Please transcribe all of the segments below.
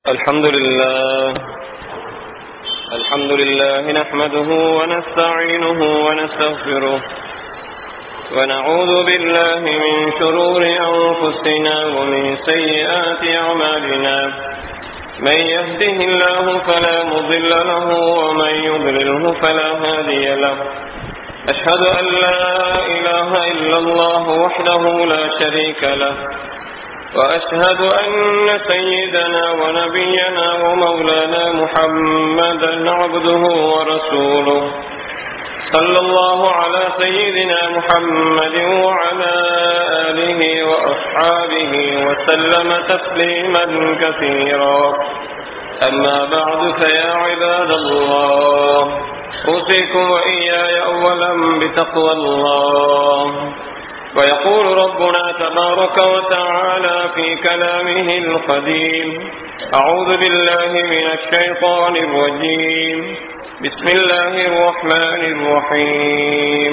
الحمد لله الحمد لله نحمده ونستعينه ونستغفره ونعوذ بالله من شرور أنفسنا ومن سيئات أعمالنا من يهده الله فلا مضل له ومن يضلله فلا هادي له أشهد أن لا إله إلا الله وحده لا شريك له وأشهد أن سيدنا ونبينا ومولانا محمدا عبده ورسوله صلى الله على سيدنا محمد وعلى آله وأصحابه وسلم تسليما كثيرا أما بعد فيا عباد الله أوصيكم وإياي أولا بتقوى الله ويقول ربنا تبارك وتعالى في كلامه القديم أعوذ بالله من الشيطان الرجيم بسم الله الرحمن الرحيم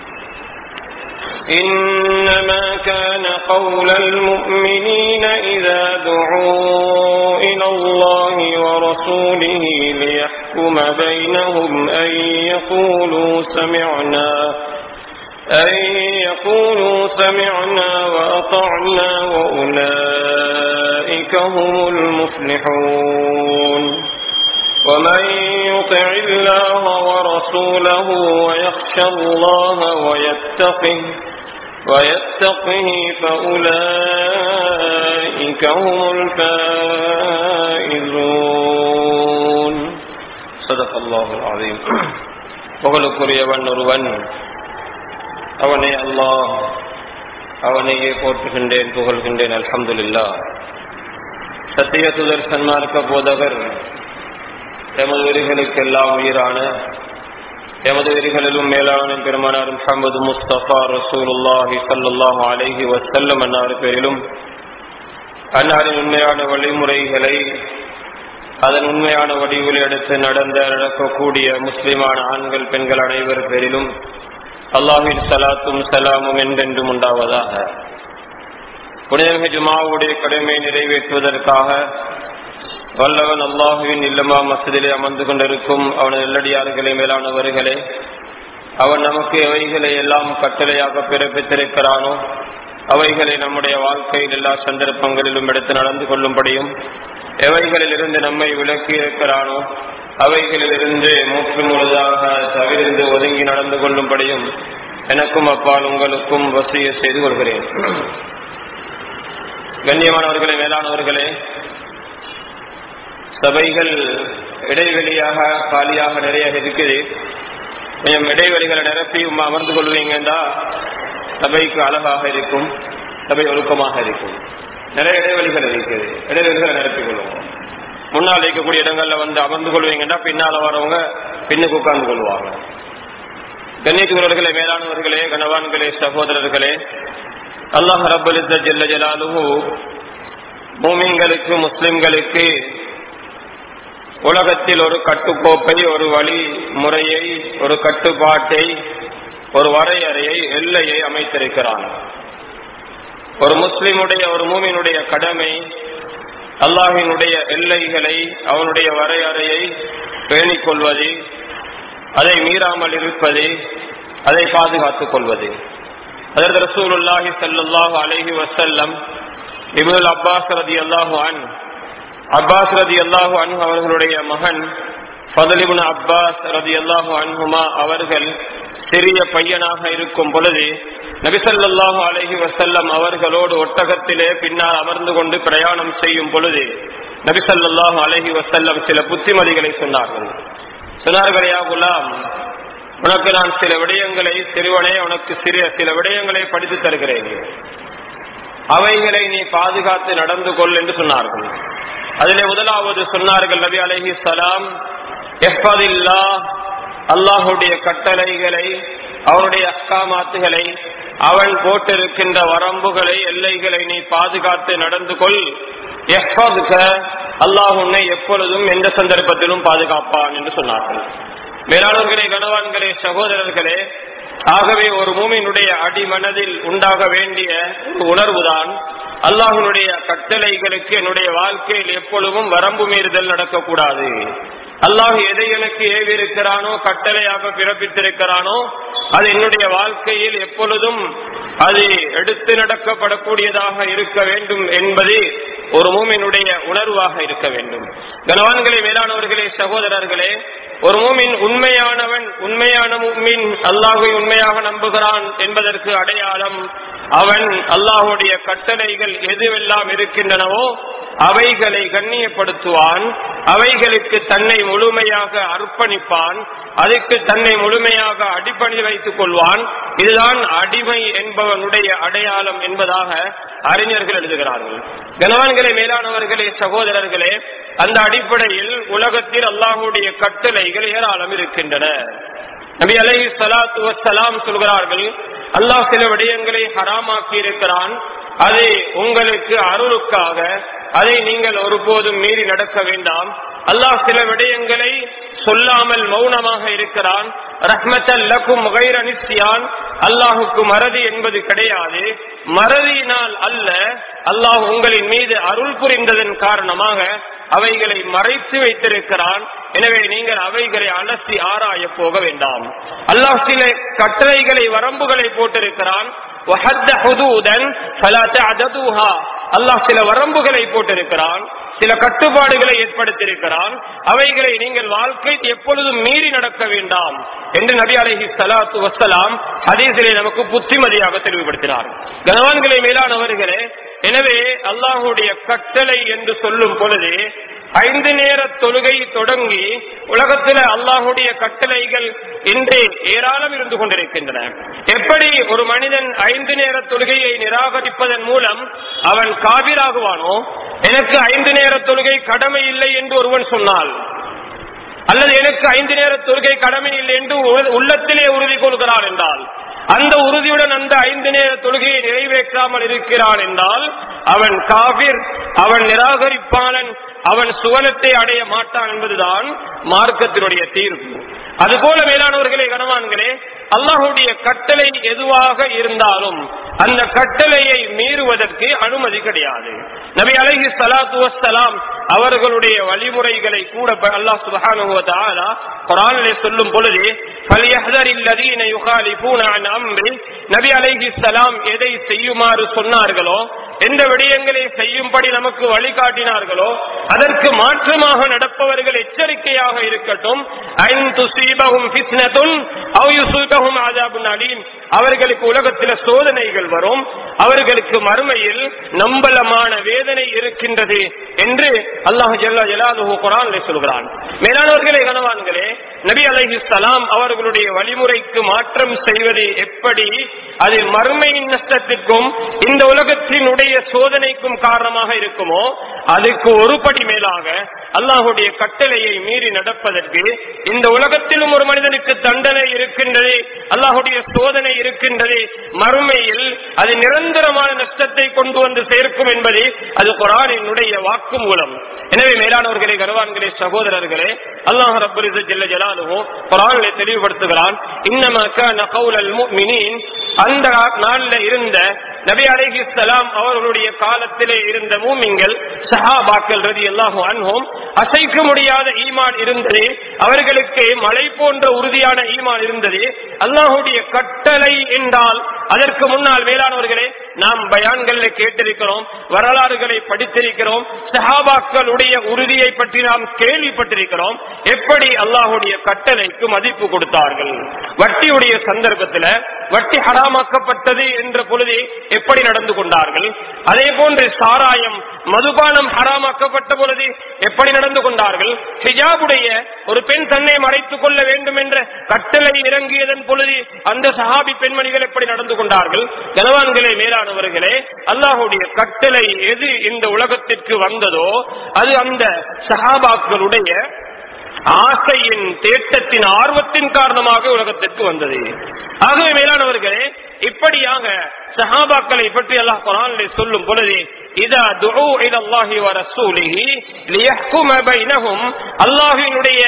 إنما كان قول المؤمنين إذا دعوا إلى الله ورسوله ليحكم بينهم أن يقولوا سمعنا أن يقولوا سمعنا وأطعنا وأولئك هم المفلحون ومن يطع الله ورسوله ويخشى الله ويتقه ويتقه فأولئك هم الفائزون صدق الله العظيم புகழுக்குரியவன் ஒருவன் அவனை அல்லாஹ் அவனையே போற்றுகின்றேன் புகழ்கின்றேன் அல்ஹம்துலில்லா சத்திய துதர் சன்மார்க்க போதகர் எமது உயிர்களுக்கெல்லாம் உயிரான எமது உயிர்களிலும் மேலான பெருமானார் முகமது முஸ்தபா ரசூலுல்லாஹி சல்லுல்லாஹு அலைஹி வசல்லம் அன்னார் பேரிலும் அன்னாரின் உண்மையான வழிமுறைகளை அதன் உண்மையான வடிவில் எடுத்து நடந்த நடக்கக்கூடிய முஸ்லிமான ஆண்கள் பெண்கள் அனைவர் பேரிலும் அல்லாஹின் சலாத்தும் சலாமும் என்றென்றும் உண்டாவதாக புனிதமிகு ஜுமாவுடைய கடமை நிறைவேற்றுவதற்காக வல்லவன் அல்லாஹுவின் இல்லமா மசதிலே அமர்ந்து கொண்டிருக்கும் அவனது நல்லடியார்களே மேலானவர்களே அவன் நமக்கு எவைகளை எல்லாம் கட்டளையாக பிறப்பித்திருக்கிறானோ அவைகளை நம்முடைய வாழ்க்கையில் எல்லா சந்தர்ப்பங்களிலும் எடுத்து நடந்து கொள்ளும்படியும் எவைகளில் இருந்து நம்மை விலக்கி இருக்கிறானோ அவைகளில் இருந்து மூற்று முழுதாக தவிர்ந்து ஒதுங்கி நடந்து கொள்ளும்படியும் எனக்கும் அப்பால் உங்களுக்கும் வசிய செய்து கொள்கிறேன் கண்ணியமானவர்களே மேலானவர்களே சபைகள் இடைவெளியாக காலியாக நிறைய இருக்குது கொஞ்சம் இடைவெளிகளை நிரப்பி அமர்ந்து கொள்வீங்கன்னா சபைக்கு அழகாக இருக்கும் சபை ஒழுக்கமாக இருக்கும் நிறைய இடைவெளிகள் இருக்குது இடைவெளிகளை நிரப்பிக் கொள்வோம் முன்னால் இருக்கக்கூடிய இடங்கள்ல வந்து அமர்ந்து கொள்வீங்கன்னா பின்னால வரவங்க பின்னுக்கு உட்கார்ந்து கொள்வாங்க கண்ணியத்துக்குரியவர்களே மேலானவர்களே கணவான்களே சகோதரர்களே அல்லாஹ் ரபுல் ஜல்ல ஜலாலுஹு மூமின்களுக்கு முஸ்லிம்களுக்கு உலகத்தில் ஒரு கட்டுக்கோப்பை ஒரு வழி முறையை ஒரு கட்டுப்பாட்டை ஒரு வரையறையை எல்லையை அமைத்திருக்கிறான் ஒரு முஸ்லிமுடைய ஒரு மூமினுடைய கடமை அல்லாஹினுடைய எல்லைகளை அவனுடைய வரையறையை பேணிக் கொள்வது அதை மீறாமல் இருப்பது அதை பாதுகாத்துக் கொள்வது அதற்கு ரசூலுல்லாஹி சல்லாஹு அலஹி வசல்லம் இபுல் அப்பாஸ் ரதி அல்லாஹு அன் அப்பாஸ் ரதி அல்லாஹு அன் அவர்களுடைய மகன் ஃபதலிபுன் அப்பாஸ் ரதி அல்லாஹு அன்ஹுமா அவர்கள் சிறிய பையனாக இருக்கும் பொழுது நபிசல்லாஹு அலஹி வசல்லம் அவர்களோடு ஒட்டகத்திலே பின்னால் அமர்ந்து கொண்டு பிரயாணம் செய்யும் பொழுது நபிசல்லாஹு அலஹி வசல்லம் சில புத்திமதிகளை சொன்னார்கள் சொன்னார்களையா குலாம் உனக்கு நான் சில விடயங்களை சிறுவனே உனக்கு சிறிய சில விடயங்களை படித்து தருகிறேன் அவைகளை நீ பாதுகாத்து நடந்து கொள் என்று சொன்னார்கள் அதிலே முதலாவது சொன்னார்கள் நபி அலஹி சலாம் எஃபதில்லா அல்லாஹுடைய கட்டளைகளை அவனுடைய அக்காமாத்துகளை அவன் போட்டிருக்கின்ற வரம்புகளை எல்லைகளை நீ பாதுகாத்து நடந்து கொள் அல்லாஹ் உன்னை எப்பொழுதும் எந்த சந்தர்ப்பத்திலும் பாதுகாப்பான் என்று சொன்னார்கள் மேலாளர்களே கணவான்களே சகோதரர்களே ஆகவே ஒரு மூமியினுடைய அடிமனதில் உண்டாக வேண்டிய ஒரு உணர்வுதான் அல்லாஹினுடைய கட்டளைகளுக்கு என்னுடைய வாழ்க்கையில் எப்பொழுதும் வரம்பு மீறுதல் நடக்கக்கூடாது அல்லாஹ் எதை எனக்கு ஏவி இருக்கிறானோ கட்டளையாக பிறப்பித்திருக்கிறானோ அது என்னுடைய வாழ்க்கையில் எப்பொழுதும் அது எடுத்து நடக்கப்படக்கூடியதாக இருக்க வேண்டும் என்பது ஒரு மூமினுடைய உணர்வாக இருக்க வேண்டும் கனவான்களே மேலானவர்களே சகோதரர்களே ஒரு மூமின் உண்மையானவன் உண்மையான மூமின் அல்லாஹை உண்மையாக நம்புகிறான் என்பதற்கு அடையாளம் அவன் அல்லாஹுடைய கட்டளைகள் எதுவெல்லாம் இருக்கின்றனவோ அவைகளை கண்ணியப்படுத்துவான் அவைகளுக்கு தன்னை முழுமையாக அர்ப்பணிப்பான் அதுக்கு தன்னை முழுமையாக அடிப்பணி வைத்துக் கொள்வான் இதுதான் அடிமை என்பவனுடைய அடையாளம் என்பதாக அறிஞர்கள் எழுதுகிறார்கள் கனவான்களே மேலானவர்களே சகோதரர்களே அந்த அடிப்படையில் உலகத்தில் அல்லாஹுடைய கட்டளைகள் ஏராளம் இருக்கின்றன நபி அலை சலாத்து வசலாம் சொல்கிறார்கள் அல்லாஹ் சில விடயங்களை ஹராமாக்கி இருக்கிறான் அது உங்களுக்கு அருளுக்காக அதை நீங்கள் ஒருபோதும் மீறி நடக்க வேண்டாம் அல்லாஹ் சில விடயங்களை சொல்லாமல் மௌனமாக இருக்கிறான் ரஹ்மத்தல் லக்கும் நிசியான் அல்லாஹுக்கு மறதி என்பது கிடையாது மறதியினால் அல்ல அல்லாஹ் உங்களின் மீது அருள் புரிந்ததன் காரணமாக அவைகளை மறைத்து வைத்திருக்கிறான் எனவே நீங்கள் அவைகளை அலசி ஆராய போக வேண்டாம் அல்லாஹ் சில கட்டளைகளை வரம்புகளை போட்டிருக்கிறான் அல்லாஹ் சில வரம்புகளை போட்டிருக்கிறான் சில கட்டுப்பாடுகளை ஏற்படுத்தியிருக்கிறான் அவைகளை நீங்கள் வாழ்க்கை எப்பொழுதும் மீறி நடக்க வேண்டாம் என்று நபி அலஹி சலாத்து வசலாம் ஹதீசிலே நமக்கு புத்திமதியாக தெளிவுபடுத்தினார் கனவான்களை மேலானவர்களே எனவே அல்லாஹுடைய கட்டளை என்று சொல்லும் பொழுது ஐந்து நேர தொழுகை தொடங்கி உலகத்தில் அல்லாஹுடைய கட்டளைகள் இன்று ஏராளம் இருந்து கொண்டிருக்கின்றன எப்படி ஒரு மனிதன் ஐந்து நேர தொழுகையை நிராகரிப்பதன் மூலம் அவன் காவிராகுவானோ எனக்கு ஐந்து நேர தொழுகை கடமை இல்லை என்று ஒருவன் சொன்னால் அல்லது எனக்கு ஐந்து நேர தொழுகை கடமை இல்லை என்று உள்ளத்திலே உறுதி கொள்கிறான் என்றால் அந்த உறுதியுடன் அந்த ஐந்து நேர தொழுகையை நிறைவேற்றாமல் இருக்கிறான் என்றால் அவன் காவிர் அவன் நிராகரிப்பாளன் அவன் சுவனத்தை அடைய மாட்டான் என்பதுதான் மார்க்கத்தினுடைய தீர்ப்பு அதுபோல மேலானவர்களே கனவான்களே அல்லாஹுடைய கட்டளை எதுவாக இருந்தாலும் அந்த கட்டளையை மீறுவதற்கு அனுமதி கிடையாது நபி அலஹி சலாத்து வசலாம் அவர்களுடைய வழிமுறைகளை கூட அல்லாஹ் சுபஹானுவதாலா குரானிலே சொல்லும் பொழுது நபி அலைஹி சலாம் எதை செய்யுமாறு சொன்னார்களோ எந்த விடயங்களை செய்யும்படி நமக்கு வழிகாட்டினார்களோ அதற்கு மாற்றமாக நடப்பவர்கள் எச்சரிக்கையாக இருக்கட்டும் அவர்களுக்கு உலகத்தில் சோதனைகள் வரும் அவர்களுக்கு மறுமையில் நம்பலமான வேதனை இருக்கின்றது என்று அல்லாஹு ஜல்லா ஜலாலுஹு குரான் சொல்கிறான் மேலானவர்களே கனவான்களே நபி அலைஹி சலாம் அவர்களுடைய வழிமுறைக்கு மாற்றம் செய்வது எப்படி அது மறுமையின் நஷ்டத்திற்கும் இந்த உலகத்தினுடைய சோதனைக்கும் காரணமாக இருக்குமோ அதுக்கு ஒரு படி மேலாக அல்லாஹுடைய கட்டளையை மீறி நடப்பதற்கு இந்த உலகத்திலும் ஒரு மனிதனுக்கு தண்டனை இருக்கின்றது அல்லாஹுடைய சோதனை இருக்கின்றது மறுமையில் அது நிரந்தரமான நஷ்டத்தை கொண்டு வந்து சேர்க்கும் என்பது அது குரானினுடைய வாக்கு மூலம் எனவே மேலானவர்களே கருவான்களே சகோதரர்களே அல்லாஹ் ரபுல் ஜல்ல ஜலாலுவும் குரானிலே தெளிவுபடுத்துகிறான் இன்னமா கான கௌலல் முஃமினீன் அந்த நாள்ல இருந்த நபி அலைஹி சலாம் அவர்களுடைய காலத்திலே இருந்த மூமிங்கள் சஹாபாக்கள் ரதி அல்லாஹு அன்ஹும் அசைக்க முடியாத ஈமான் இருந்தது அவர்களுக்கு மலை போன்ற உறுதியான ஈமான் இருந்தது அல்லாஹுடைய கட்டளை என்றால் அதற்கு முன்னால் வேளாணவர்களே நாம் பயான்களை கேட்டிருக்கிறோம் வரலாறுகளை படித்திருக்கிறோம் சஹாபாக்களுடைய உறுதியை பற்றி நாம் கேள்விப்பட்டிருக்கிறோம் எப்படி அல்லாஹுடைய கட்டளைக்கு மதிப்பு கொடுத்தார்கள் வட்டியுடைய சந்தர்ப்பத்தில் வட்டி ஹராமாக்கப்பட்டது என்ற பொழுது எப்படி நடந்து கொண்டார்கள் அதே போன்று சாராயம் மதுபானம் ஹராமாக்கப்பட்ட பொழுது எப்படி நடந்து கொண்டார்கள் ஹிஜாபுடைய ஒரு பெண் தன்னை மறைத்துக் கொள்ள வேண்டும் என்ற கட்டளை இறங்கியதன் பொழுது அந்த சஹாபி பெண்மணிகள் எப்படி நடந்து கொண்டார்கள் கனவான்களே மேலானவர்களே அல்லாஹுடைய கட்டளை எது இந்த உலகத்திற்கு வந்ததோ அது அந்த சஹாபாக்களுடைய ஆசையின் தேட்டத்தின் ஆர்வத்தின் காரணமாக உலகத்திற்கு வந்தது ஆகவே மேலானவர்களே இப்படியாக சஹாபாக்களை பற்றி அல்லாஹ் குரானிலே சொல்லும் பொழுது இதா துஉ இலல்லாஹி வ ரசூலிஹி லியஹ்கும பைனஹும் அல்லாஹ்வினுடைய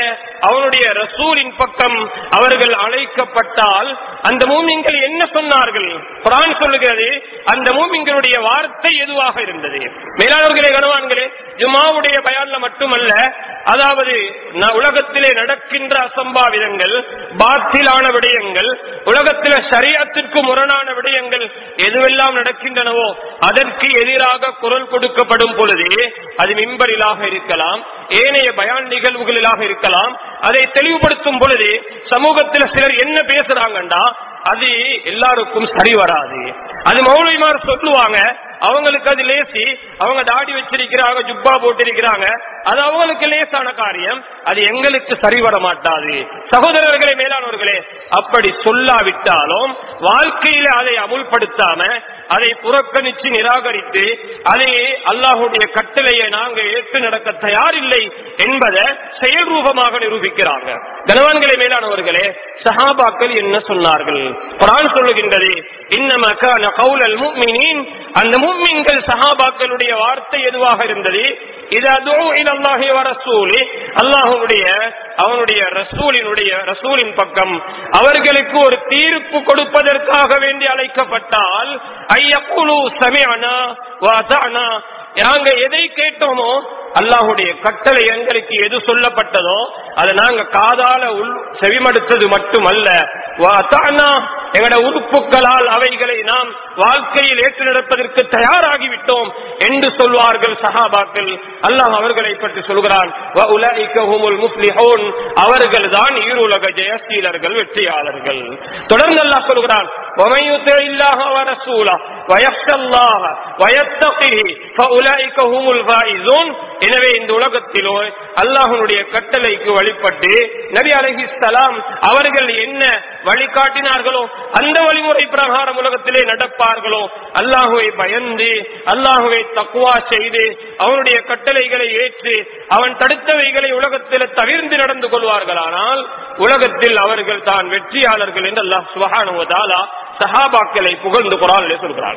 அவனுடைய ரசூலின் பக்கம் அவர்கள் அழைக்கப்பட்டால் அந்த மூமின்கள் என்ன சொன்னார்கள் குரான் சொல்லுகிறது அந்த மூமின்களுடைய வார்த்தை எதுவாக இருந்தது மேலாளர்களே கனவான்களே ஜுமாவுடைய பயான்ல மட்டுமல்ல அதாவது ந- உலகத்திலே நடக்கின்ற அசம்பாவிதங்கள் பாத்திலான விடயங்கள் உலகத்தில சரியத்திற்கு முரணான விடயங்கள் எதுவெல்லாம் நடக்கின்றனவோ அதற்கு எதிராக குரல் கொடுக்கப்படும் பொழுது அது மிம்பரிலாக இருக்கலாம் ஏனைய பயான் நிகழ்வுகளிலாக இருக்கலாம் அதை தெளிவுபடுத்தும் பொழுது சமூகத்தில் சிலர் என்ன பேசுறாங்கண்டா அது எல்லாருக்கும் சரி வராது அது மௌலிமார் சொல்லுவாங்க அவங்களுக்கு அது லேசி அவங்க தாடி வச்சிருக்கிறாங்க ஜுப்பா போட்டிருக்கிறாங்க அது அவங்களுக்கு லேசான காரியம் அது எங்களுக்கு சரி வர மாட்டாது சகோதரர்களே மேலானவர்களே அப்படி சொல்லாவிட்டாலும் வாழ்க்கையில அதை அமுல்படுத்தாம அதை புறக்கணிச்சு நிராகரித்து அதை அல்லாஹுடைய கட்டளையை நாங்க ஏற்று நடக்க தயாரில்லை என்பதை செயல் ரூபமாக நிரூபிக்கிறாங்க கனவான்களே மேலானவர்களே சஹாபாக்கள் என்ன சொன்னார்கள் குரான் சொல்லுகின்றது இன்னமக்கான கவுலல் முக்மினின் அந்த முக்மின்கள் சஹாபாக்களுடைய வார்த்தை எதுவாக இருந்தது இது அல்லாஹி வரசூலி அல்லாஹுடைய அவனுடைய ரசூலினுடைய ரசூலின் பக்கம் அவர்களுக்கு ஒரு தீர்ப்பு கொடுப்பதற்காக வேண்டி அழைக்கப்பட்டால் ஐயக்குழு சமியானா வாசானா நாங்க எதை கேட்டோமோ அல்லாஹுடைய கட்டளை எங்களுக்கு எது சொல்லப்பட்டதோ அதை நாங்க காதால உள் செவிமடுத்தது மட்டுமல்ல வாத்தானா எங்கட உறுப்புகளால் அவைகளை நாம் வாழ்க்கையில் ஏற்று நடப்பதற்கு தயாராகிவிட்டோம் என்று சொல்வார்கள் சஹாபாக்கள் அல்லாஹ் அவர்களை பற்றி சொல்கிறான் "வ உலாயிக ஹுமுல் முஃப்லிஹூன்." அவர்கள் தான் ஈருலக ஜெயசீலர்கள் வெற்றியாளர்கள் தொடர்ந்து அல்லாஹ் சொல்கிறான் "வமன் யுத்தி இல்லாஹ வ ரசூலஹ வ யக்ஷல்லாஹ வ யத்தகிஹி ஃபஉலாயிக ஹுமுல் ஃபாயிஸூன்." எனவே இந்த உலகத்திலோ அல்லாஹ்வுடைய கட்டளைக்கு வழிபட்டு நபி அலைஹிஸ்ஸலாம் அவர்கள் என்ன வழிகாட்டினார்களோ அந்த வழிமுறை பிரகாரம் உலகத்திலே நடப்பார்களோ அல்லாஹுவை பயந்து அல்லாஹுவை தக்குவா செய்து அவனுடைய கட்டளைகளை ஏற்று அவன் தடுத்தவைகளை உலகத்தில் தவிர்ந்து நடந்து கொள்வார்களானால் உலகத்தில் அவர்கள் தான் வெற்றியாளர்கள் என்று அல்லாஹ் சுபஹானுவதாலா சஹாபாக்களை புகழ்ந்து குரானிலே சொல்கிறார்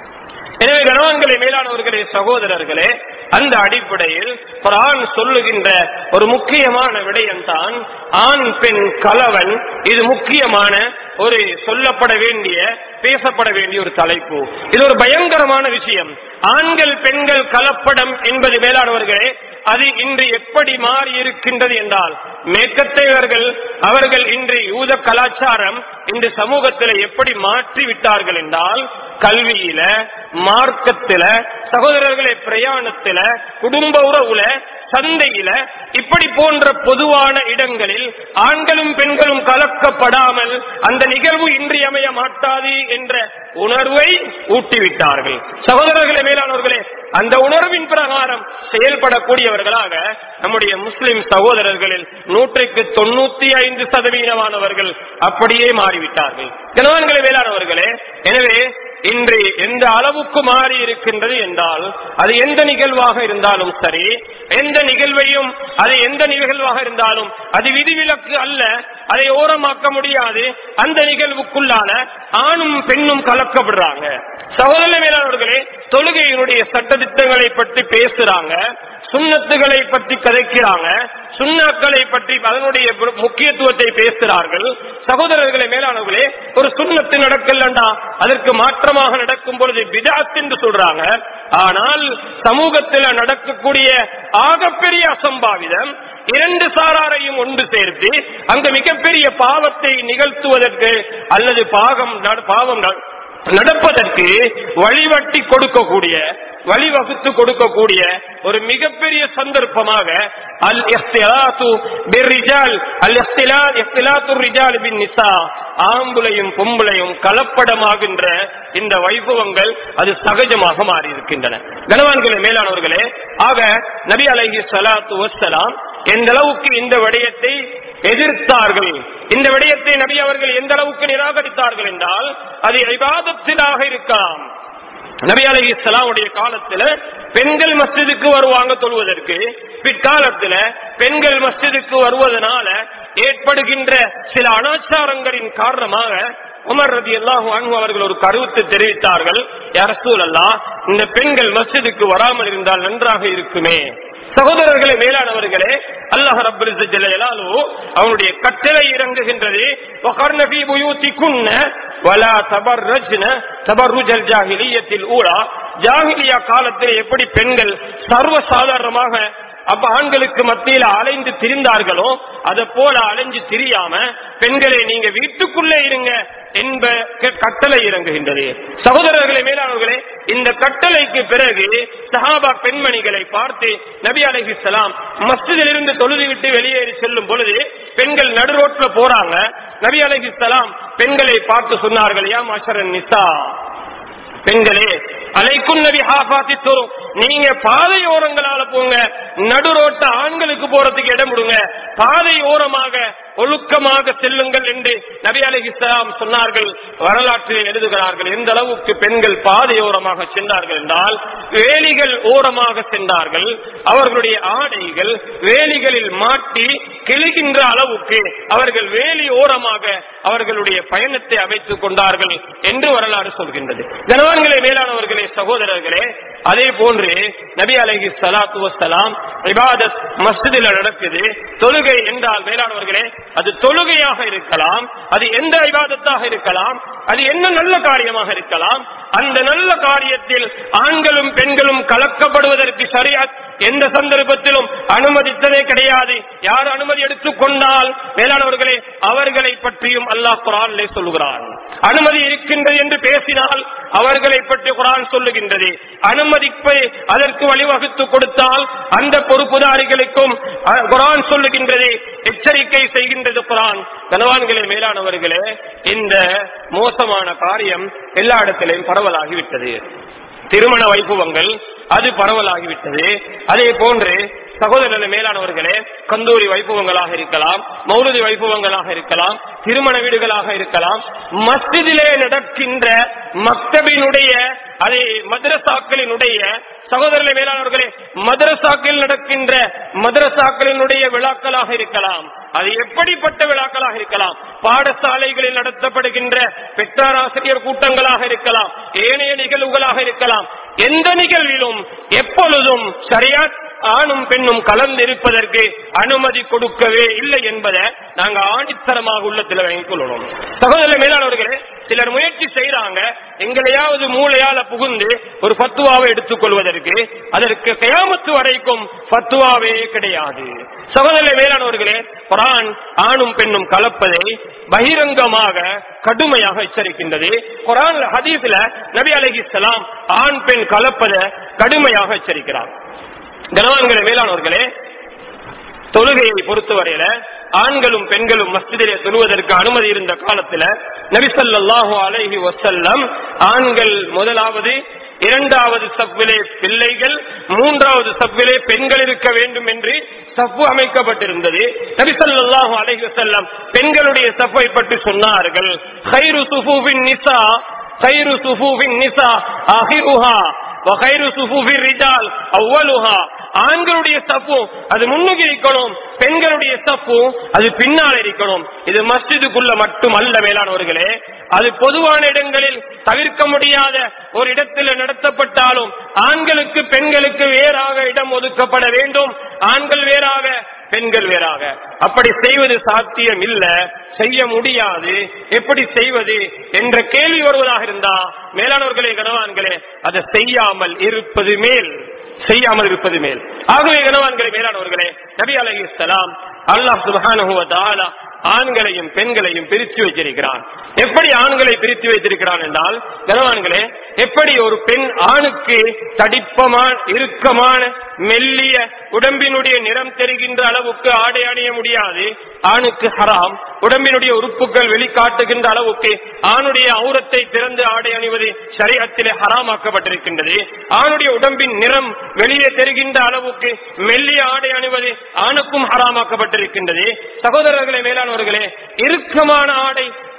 எனவே கணவன்களை மேலானவர்களே சகோதரர்களே அந்த அடிப்படையில் குரான் சொல்லுகின்ற ஒரு முக்கியமான விடயம்தான் ஆண் பெண் கலவன் இது முக்கியமான ஒரு சொல்லப்பட வேண்டிய பேசப்பட வேண்டிய ஒரு தலைப்பு இது ஒரு பயங்கரமான விஷயம் ஆண்கள் பெண்கள் கலப்படம் என்பது மேலானவர்களே அது இன்று எப்படி மாறி இருக்கின்றது என்றால் மேற்கத்தையவர்கள் அவர்கள் இன்று யூத கலாச்சாரம் இந்த சமூகத்தில் எப்படி மாற்றி விட்டார்கள் என்றால் கல்வியில மார்க்கத்தில சகோதரர்களை பிரயாணத்தில குடும்ப உறவுல சந்தையில இப்படி போன்ற பொதுவான இடங்களில் ஆண்களும் பெண்களும் கலக்கப்படாமல் அந்த நிகழ்வு இன்றியமைய மாட்டாது என்ற உணர்வை ஊட்டிவிட்டார்கள் சகோதரர்களே மேலானவர்களே அந்த உணர்வின் பிரகாரம் செயல்படக்கூடியவர்களாக நம்முடைய முஸ்லிம் சகோதரர்களில் நூற்றுக்கு தொண்ணூத்தி ஐந்து சதவீதமானவர்கள் அப்படியே மாறிவிட்டார்கள் கணவன்களே மேலானவர்களே எனவே இன்று எந்த அளவுக்கு மாறி இருக்கின்றது என்றால் அது எந்த நிகழ்வாக இருந்தாலும் சரி எந்த நிகழ்வையும் அது எந்த நிகழ்வாக இருந்தாலும் அது விதிவிலக்கு அல்ல அதை ஓரமாக்க முடியாது அந்த நிகழ்வுக்குள்ளான ஆணும் பெண்ணும் கலக்கப்படுறாங்க சகோதர மேலாளர்களே தொழுகையினுடைய சட்டத்திட்டங்களை பற்றி பேசுறாங்க சுண்ணத்துகளை பற்றி கதைக்கிறாங்க சுண்ணாக்களை பற்றி அதனுடைய முக்கியத்துவத்தை பேசுகிறார்கள் சகோதரர்களே மேலானவர்களே ஒரு சுண்ணத்து நடக்கலண்டா அதற்கு மாற்றமாக நடக்கும் பொழுது பிதாத் என்று சொல்றாங்க ஆனால் சமூகத்தில் நடக்கக்கூடிய ஆகப்பெரிய அசம்பாவிதம் இரண்டு சாராரையும் ஒன்று சேர்த்து அந்த மிகப்பெரிய பாவத்தை நிகழ்த்துவதற்கு அல்லது பாகம் நட- பாவம் நட- நடப்பதற்கு வழிவட்டி கொடுக்கக்கூடிய வழிவகுத்து கொடுக்கக்கூடிய ஒரு மிகப்பெரிய சந்தர்ப்பமாக அல் இஹ்திலாத்து பிர்ரிஜால் அல் இஹ்திலா இஹ்திலாத்து ரிஜால் பின் நிசா ஆம்புலையும் பொம்பளையும் கலப்படமாகின்ற இந்த வைபவங்கள் அது சகஜமாக மாறி இருக்கின்றன கனவான்களே மேலானவர்களே ஆக நபி அலைஹி ஸலாத்து வஸ்ஸலாம் எந்த அளவுக்கு இந்த விடயத்தை எதிர்த்தார்கள் இந்த விடயத்தை நபி அவர்கள் எந்த அளவுக்கு நிராகரித்தார்கள் என்றால் அது இபாதத்திலாக இருக்கலாம் நபி அலி இஸ்லாமுடைய காலத்துல பெண்கள் மஸ்ஜிதுக்கு வருவாங்க தொழுவதற்கு பிற்காலத்துல பெண்கள் மஸ்ஜிதுக்கு வருவதனால ஏற்படுகின்ற சில அனாச்சாரங்களின் காரணமாக உமர் ரதி அல்லாஹு அன்ஹு அவர்கள் ஒரு கருத்து தெரிவித்தார்கள் யாரசூல் அல்லா இந்த பெண்கள் மஸ்ஜிதுக்கு வராமல் இருந்தால் நன்றாக இருக்குமே சகோதரர்களே மேலானவர்களே அல்லாஹ் அல்லாஹ் ரப்பல் இஸ்ஸத் ஜல்ல ஜலாலுஹு அவனுடைய கட்டளை இறங்குகின்றது வகர்ன ஃபீ புயூத்திகுன்ன வலா தபர்ரஜ்ன தபர்ருஜல் ஜாஹிலியத்தில் ஊலா ஜாஹிலியா காலத்தில் எப்படி பெண்கள் சர்வ சாதாரணமாக அப்ப ஆண்களுக்கு மத்தியில் அலைந்து திரிந்தார்களோ அதை போல அலைஞ்சு திரியாம பெண்களை நீங்க வீட்டுக்குள்ளே இருங்க என்ப க- கட்டளை இறங்குகின்றது சகோதரர்களே மேலானவர்களே இந்த கட்டளைக்கு பிறகு சஹாபா பெண்மணிகளை பார்த்து நபி அலைஹிஸ்ஸலாம் மஸ்ஜிதில் இருந்து தொழுது விட்டு வெளியேறி செல்லும் பொழுது பெண்கள் நடுரோட்ல போறாங்க நபி அலைஹிஸ்ஸலாம் பெண்களை பார்த்து சொன்னார்கள் யா மாஷரன் நிசா பெண்களே அலைக்கும் நபி ஹாபாத்தி தரும் நீங்க பாதை ஓரங்களால போங்க நடுரோட்ட ஆண்களுக்கு போறதுக்கு இடம் விடுங்க பாதை ஓரமாக ஒழுக்கமாக செல்லுங்கள் என்று நபி அலிஹிஸ்லாம் சொன்னார்கள் வரலாற்றில் எழுதுகிறார்கள் எந்த அளவுக்கு பெண்கள் பாதை ஓரமாக சென்றார்கள் என்றால் வேலிகள் ஓரமாக சென்றார்கள் அவர்களுடைய ஆடைகள் வேலிகளில் மாட்டி கிழிகின்ற அளவுக்கு அவர்கள் வேலி ஓரமாக அவர்களுடைய பயணத்தை அமைத்துக் கொண்டார்கள் என்று வரலாறு சொல்கின்றது கனவான்களே மேலானவர்களே சகோதரர்களே அதே போன்று நபி அலைஹி ஸலாத்து வஸ்ஸலாம் இபாதத் மஸ்ஜிதில் நடக்குது தொழுகை என்றால் மேலானவர்களே அது தொழுகையாக இருக்கலாம் அது எந்த இபாதத்தாக இருக்கலாம் அது என்ன நல்ல காரியமாக இருக்கலாம் அந்த நல்ல காரியத்தில் ஆண்களும் பெண்களும் கலக்கப்படுவதற்கு சரியாத் எந்த சந்தர்ப்பத்திலும் அனுமதித்ததே கிடையாது யார் அனுமதி எடுத்துக்கொண்டால் மேலானவர்களே அவர்களை பற்றியும் அல்லாஹ் குரானிலே சொல்லுகிறான் அனுமதி இருக்கின்றது என்று பேசினால் அவர்களை பற்றி குரான் சொல்லுகின்றது அனுமதிப்பை அதற்கு வழிவகுத்து கொடுத்தால் அந்த பொறுப்புதாரிகளுக்கும் அஹ், குரான் சொல்லுகின்றது எச்சரிக்கை செய்கின்றது குரான் கனவான்களே மேலானவர்களே இந்த மோசமான காரியம் எல்லா இடத்திலையும் பரவலாகிவிட்டது திருமண வைபவங்கள் அது பரவலாகிவிட்டது அதே போன்று சகோதரர்களே மேலானவர்களே கந்தூரி வைபவங்களாக இருக்கலாம் மௌலுதி வைபவங்களாக இருக்கலாம் திருமண வீடுகளாக இருக்கலாம் மஸ்ஜிதிலே நடக்கின்ற மக்தபினுடைய அதே மதரசாக்களினுடைய சகோதரர்களே மேலானவர்களே மதரசாக்கள் நடக்கின்ற மதரசாக்களினுடைய விழாக்களாக இருக்கலாம் அது எப்படிப்பட்ட விழாக்களாக இருக்கலாம் பாடசாலைகளில் நடத்தப்படுகின்ற பெற்றாராசிரியர் கூட்டங்களாக இருக்கலாம் ஏனைய நிகழ்வுகளாக இருக்கலாம் எந்த நிகழ்விலும் எப்பொழுதும் சரியா ஆணும் பெண்ணும் கலந்திருப்பதற்கு அனுமதி கொடுக்கவே இல்லை என்பதை நாங்க ஆணித்தரமாக உள்ளத்தில் வாங்கிக் கொள்ளணும் சகோதர மேலானவர்களே சிலர் முயற்சி செய்யறாங்க எங்களையாவது மூளையால புகுந்து ஒரு பத்துவாவை எடுத்துக் கொள்வதற்கு அதற்கு கயாமத்து வரைக்கும் பத்துவாவே கிடையாது சகோதர மேலானவர்களே குரான் ஆணும் பெண்ணும் கலப்பதை பகிரங்கமாக கடுமையாக எச்சரிக்கின்றது குரான் ஹதீஸ்ல நபி அலைஹிஸ்ஸலாம் ஆண் பெண் கலப்பதை கடுமையாக எச்சரிக்கிறார் கனவான்களே மேலானவர்களே தொழுகையை பொறுத்தவரையில ஆண்களும் பெண்களும் மஸ்ஜிதிலே தொழுவதற்கு அனுமதி இருந்த காலத்துல நபிசல்லாஹு அலைஹி வசல்லம் ஆண்கள் முதலாவது இரண்டாவது சவ்விலே பிள்ளைகள் மூன்றாவது சவ்விலே பெண்கள் இருக்க வேண்டும் என்று சப்பு அமைக்கப்பட்டிருந்தது நபிசல்லாஹு அலைஹி வசல்லம் பெண்களுடைய சஃபை பற்றி சொன்னார்கள் ஹைரு சுஃபூவின் நிசா ஹைரு சுஃபூவின் நிசா அஹிருஹா வகைரு சுஃபுஃபி ரிஜால் அவ்வலுஹா ஆண்களுடைய சப்பு அது முன்னுக்கு இருக்கணும் பெண்களுடைய சப்பு அது பின்னால் இருக்கணும் இது மஸ்ஜிதுக்குள்ள மட்டும் அல்ல மேலானவர்களே அது பொதுவான இடங்களில் தவிர்க்க முடியாத ஒரு இடத்தில் நடத்தப்பட்டாலும் ஆண்களுக்கு பெண்களுக்கு வேறாக இடம் ஒதுக்கப்பட வேண்டும் ஆண்கள் வேறாக பெண்கள் வேறாக அப்படி செய்வது சாத்தியம் இல்ல செய்ய முடியாது எப்படி செய்வது என்ற கேள்வி வருவதாக இருந்தா மேலானவர்களே கனவான்களே அதை செய்யாமல் இருப்பது மேல் செய்யாமல் இருப்பது மேல் ஆகவே கனவான்களே மேலானவர்களே நபி அலைஹிஸ்ஸலாம் அல்லாஹ் சுப்ஹானஹு வ தஆலா ஆண்களையும் பெண்களையும் பிரித்து வைத்திருக்கிறான் எப்படி ஆண்களை பிரித்து வைத்திருக்கிறான் என்றால் கனவான்களே எப்படி ஒரு பெண் ஆணுக்கு தடிப்பமான இறுக்கமான மெல்லிய உடம்பினுடைய நிறம் தெரிகின்ற அளவுக்கு ஆடை அணிய முடியாது ஆணுக்கு ஹராம் உடம்பினுடைய உறுப்புகள் வெளிக்காட்டுகின்ற அளவுக்கு ஆணுடைய அவுரத்தை திறந்து ஆடை அணிவது சரீரத்திலே ஹராமாக்கப்பட்டிருக்கின்றது ஆணுடைய உடம்பின் நிறம் வெளியே தெரிகின்ற அளவுக்கு மெல்லிய ஆடை அணிவது ஆணுக்கும் ஹராமாக்கப்பட்டிருக்கின்றது சகோதரர்களே மேலானவர்களே இறுக்கமான ஆடை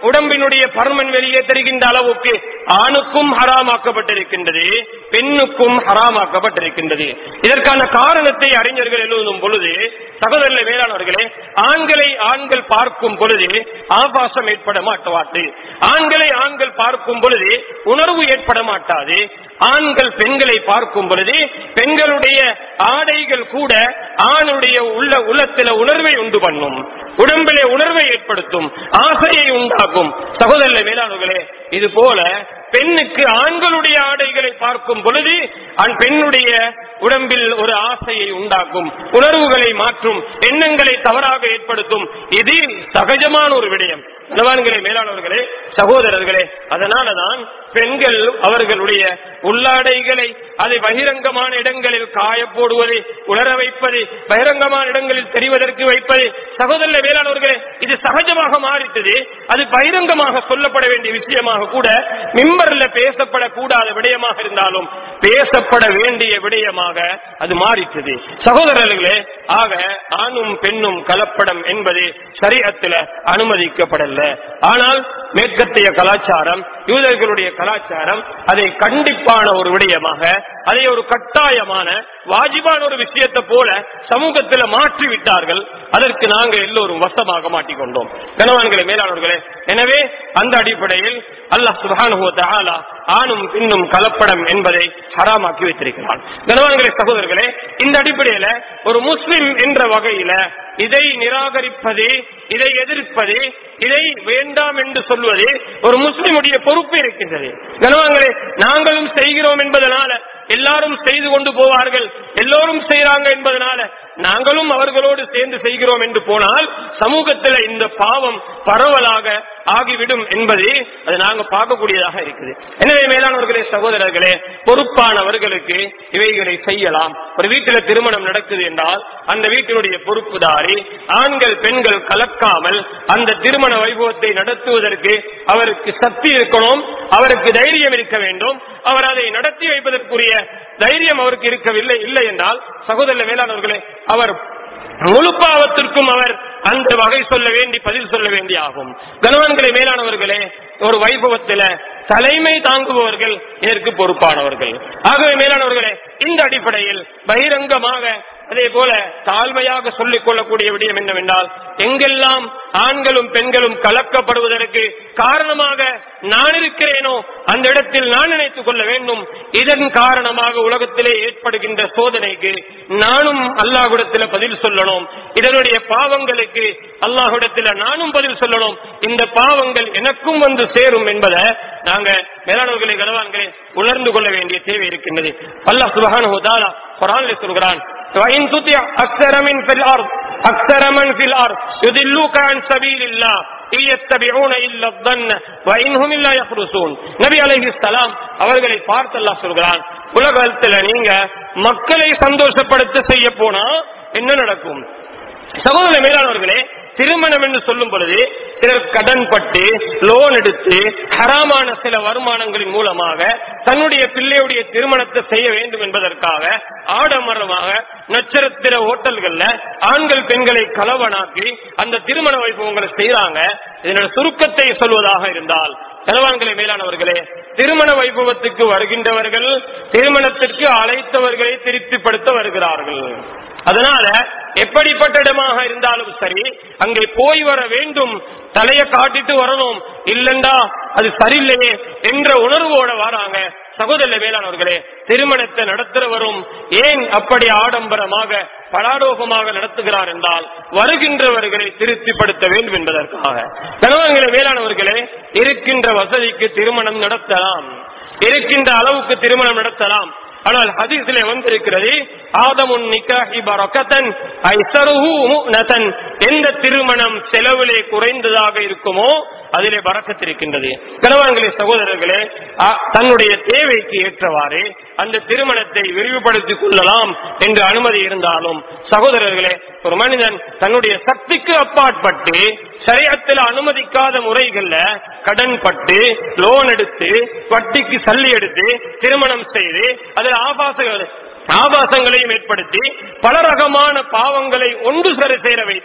உடம்பினுடைய பருமன் வெளியே தெரிகின்ற அளவுக்கு ஆணுக்கும் ஹராமாக்கப்பட்டிருக்கின்றது பெண்ணுக்கும் ஹராமாக்கப்பட்டிருக்கின்றது இதற்கான காரணத்தை அறிஞர்கள் எழுதும் பொழுது சகோதரர்களே வேளாணர்களே ஆண்களை ஆண்கள் பார்க்கும் பொழுது ஆபாசம் ஏற்பட மாட்டாது ஆண்களை ஆண்கள் பார்க்கும் பொழுது உணர்வு ஏற்பட மாட்டாது ஆண்கள் பெண்களை பார்க்கும் பொழுது பெண்களுடைய ஆடைகள் கூட ஆணுடைய உள்ள உள்ளத்தில உணர்வை உண்டு பண்ணும் உடம்பிலே உணர்வை ஏற்படுத்தும் ஆசையை உண்டாக்கும் சகோதர வேளாண்களே இது போல பெண்ணுக்கு ஆண்களுடைய ஆடைகளை பார்க்கும் பொழுது அந் பெண்ணுடைய உடம்பில் ஒரு ஆசையை உண்டாக்கும் உணர்வுகளை மாற்றும் எண்ணங்களை தவறாக ஏற்படுத்தும் இது சகஜமான ஒரு விடயம் கணவான்களே மேலானவர்களே சகோதரர்களே அதனாலதான் பெண்கள் அவர்களுடைய உள்ளாடைகளை அதை பகிரங்கமான இடங்களில் காய போடுவது உணர வைப்பது பகிரங்கமான இடங்களில் தெரிவதற்கு வைப்பது சகோதர வேளாணவர்களே இது சகஜமாக மாறிட்டது அது பகிரங்கமாக சொல்லப்பட வேண்டிய விஷயமாக கூட மிம்பர்ல பேசப்படக்கூடாத விடயமாக இருந்தாலும் பேசப்பட வேண்டிய விடயமாக அது மாறிட்டது சகோதரர்களே ஆக ஆணும் பெண்ணும் கலப்படம் என்பது சரீரத்தில் அனுமதிக்கப்படல ஆனால் மேற்கத்திய கலாச்சாரம் யூதர்களுடைய கலாச்சாரம் அதை கண்டிப்பான ஒரு விடயமாக அதை ஒரு கட்டாயமான வாஜிபான ஒரு விஷயத்தை போல சமூகத்தில் மாற்றி விட்டார்கள் அதற்கு நாங்கள் எல்லோரும் வசமாக மாட்டிக்கொண்டோம் கணவான்களே மேலானவர்களே எனவே அந்த அடிப்படையில் அல்லாஹ் சுபானுவ தஆலா ஆணும் பெண்ணும் கலப்படம் என்பதை ஹராமாக்கி வைத்திருக்கிறான் கணவான்களே சகோதரர்களே இந்த அடிப்படையில ஒரு முஸ்லிம் என்ற வகையில இதை நிராகரிப்பது இதை எதிர்ப்பது இதை வேண்டாம் என்று சொல்வது ஒரு முஸ்லிமுடைய பொறுப்பு இருக்கின்றது கனவாங்களே நாங்களும் செய்கிறோம் என்பதனால எல்லாரும் செய்து கொண்டு போவார்கள் எல்லோரும் செய்யறாங்க என்பதனால நாங்களும் அவர்களோடு சேர்ந்து செய்கிறோம் என்று போனால் சமூகத்தில் இந்த பாவம் பரவலாக ஆகிவிடும் என்பது அது நாங்க பார்க்கக்கூடியதாக இருக்குது எனவே மேலானவர்களே சகோதரர்களே பொறுப்பானவர்களுக்கு இவைகளை செய்யலாம் ஒரு வீட்டில் திருமணம் நடக்குது என்றால் அந்த வீட்டினுடைய பொறுப்புதாரி ஆண்கள் பெண்கள் கலக்காமல் அந்த திருமண வைபவத்தை நடத்துவதற்கு அவருக்கு சக்தி இருக்கணும் அவருக்கு தைரியம் இருக்க வேண்டும் அவர் அதை நடத்தி வைப்பதற்குரிய தைரியம் அவருக்கு இருக்கவில்லை இல்லை என்றால் சகோதர வேளாணவர்களே அவர் முழு பாவத்திற்கும் அவர் அந்த வகை சொல்ல வேண்டி பதில் சொல்ல வேண்டி ஆகும் கனவான்களே மேலானவர்களே ஒரு வைபவத்தில தலைமை தாங்குபவர்கள் இதற்கு பொறுப்பானவர்கள் ஆகவே மேலானவர்களே இந்த அடிப்படையில் பகிரங்கமாக அதே போல தாழ்மையாக சொல்லிக் கொள்ளக்கூடிய விடயம் என்னவென்றால் எங்கெல்லாம் ஆண்களும் பெண்களும் கலக்கப்படுவதற்கு காரணமாக நான் இருக்கிறேனோ அந்த இடத்தில் நான் நினைத்துக் கொள்ள வேண்டும் இதன் காரணமாக உலகத்திலே ஏற்படுகின்ற சோதனைக்கு நானும் அல்லாஹ்விடத்தில் பதில் சொல்லணும் இதனுடைய பாவங்களுக்கு அல்லாஹ்விடத்தில் நானும் பதில் சொல்லணும் இந்த பாவங்கள் எனக்கும் வந்து சேரும் என்பதை நாங்க மேலானவர்களை கனவான்களை உணர்ந்து கொள்ள வேண்டிய தேவை இருக்கின்றது அல்லாஹ் சுபஹானஹு வ தஆலா குர்ஆனில் சொல்கிறான் وإن تطع أكثر من في الأرض أكثر من في الأرض يضلوك عن سبيل الله إن يتبعون إلا الظن وإن هم إلا يخرسون நபி அலைஹிஸ்ஸலாம் அவர்களை பார்த்து அல்லாஹ் சொல்கிறான் உலகத்துல நீங்க மக்களை சந்தோஷப்படுத்த செய்ய போனா என்ன நடக்கும் சகோதர மேலானவர்களே திருமணம் என்று சொல்லும் பொழுது சிலர் கடன் பட்டு லோன் எடுத்து ஹராமான சில வருமானங்களின் மூலமாக தன்னுடைய பிள்ளையுடைய திருமணத்தை செய்ய வேண்டும் என்பதற்காக ஆடம்பரமாக நட்சத்திர ஹோட்டல்கள்ல ஆண்கள் பெண்களை கலவனாக்கி அந்த திருமண வைபவங்களை செய்யறாங்க இதனோட சுருக்கத்தை சொல்வதாக இருந்தால் கனவான்களே மேலானவர்களே திருமண வைபவத்துக்கு வருகின்றவர்கள் திருமணத்திற்கு அழைத்தவர்களை திருப்திப்படுத்த வருகிறார்கள் அதனால எப்படிப்பட்ட இடமாக இருந்தாலும் சரி அங்கே போய் வர வேண்டும் தலையை காட்டிட்டு வரணும் இல்லண்டா அது சரியில்லையே என்ற உணர்வோட வராங்க சகோதர வேளாணவர்களே திருமணத்தை நடத்துறவரும் ஏன் அப்படி ஆடம்பரமாக பலாடோகமாக நடத்துகிறார் என்றால் வருகின்றவர்களை திருப்திப்படுத்த வேண்டும் என்பதற்காக கணவன்களை வேளாணவர்களே இருக்கின்ற வசதிக்கு திருமணம் நடத்தலாம் இருக்கின்ற அளவுக்கு திருமணம் நடத்தலாம் ஆனால் ஹதீஸிலே வந்திருக்கிறது ஆதமுன் நிக்காஹி பரக்கத்தன் ஐசருஹு முனதன் எந்த திருமணம் செலவிலே குறைந்ததாக இருக்குமோ அதிலே பறக்கத்திருக்கின்றது கணவான்களே சகோதரர்களே அ- தன்னுடைய தேவைக்கு ஏற்றவாறு அந்த திருமணத்தை விரிவுபடுத்திக் கொள்ளலாம் என்று அனுமதி இருந்தாலும் சகோதரர்களே ஒரு மனிதன் தன்னுடைய சக்திக்கு அப்பாற்பட்டு சரியத்தில் அனுமதிக்காத முறைகள்ல கடன் பட்டு லோன் எடுத்து வட்டிக்கு சல்லி எடுத்து திருமணம் செய்து அதில் ஆபாச ஆபாசங்களையும் ஏற்படுத்தி பல ரகமான பாவங்களை ஒன்று சரி சேர வைத்து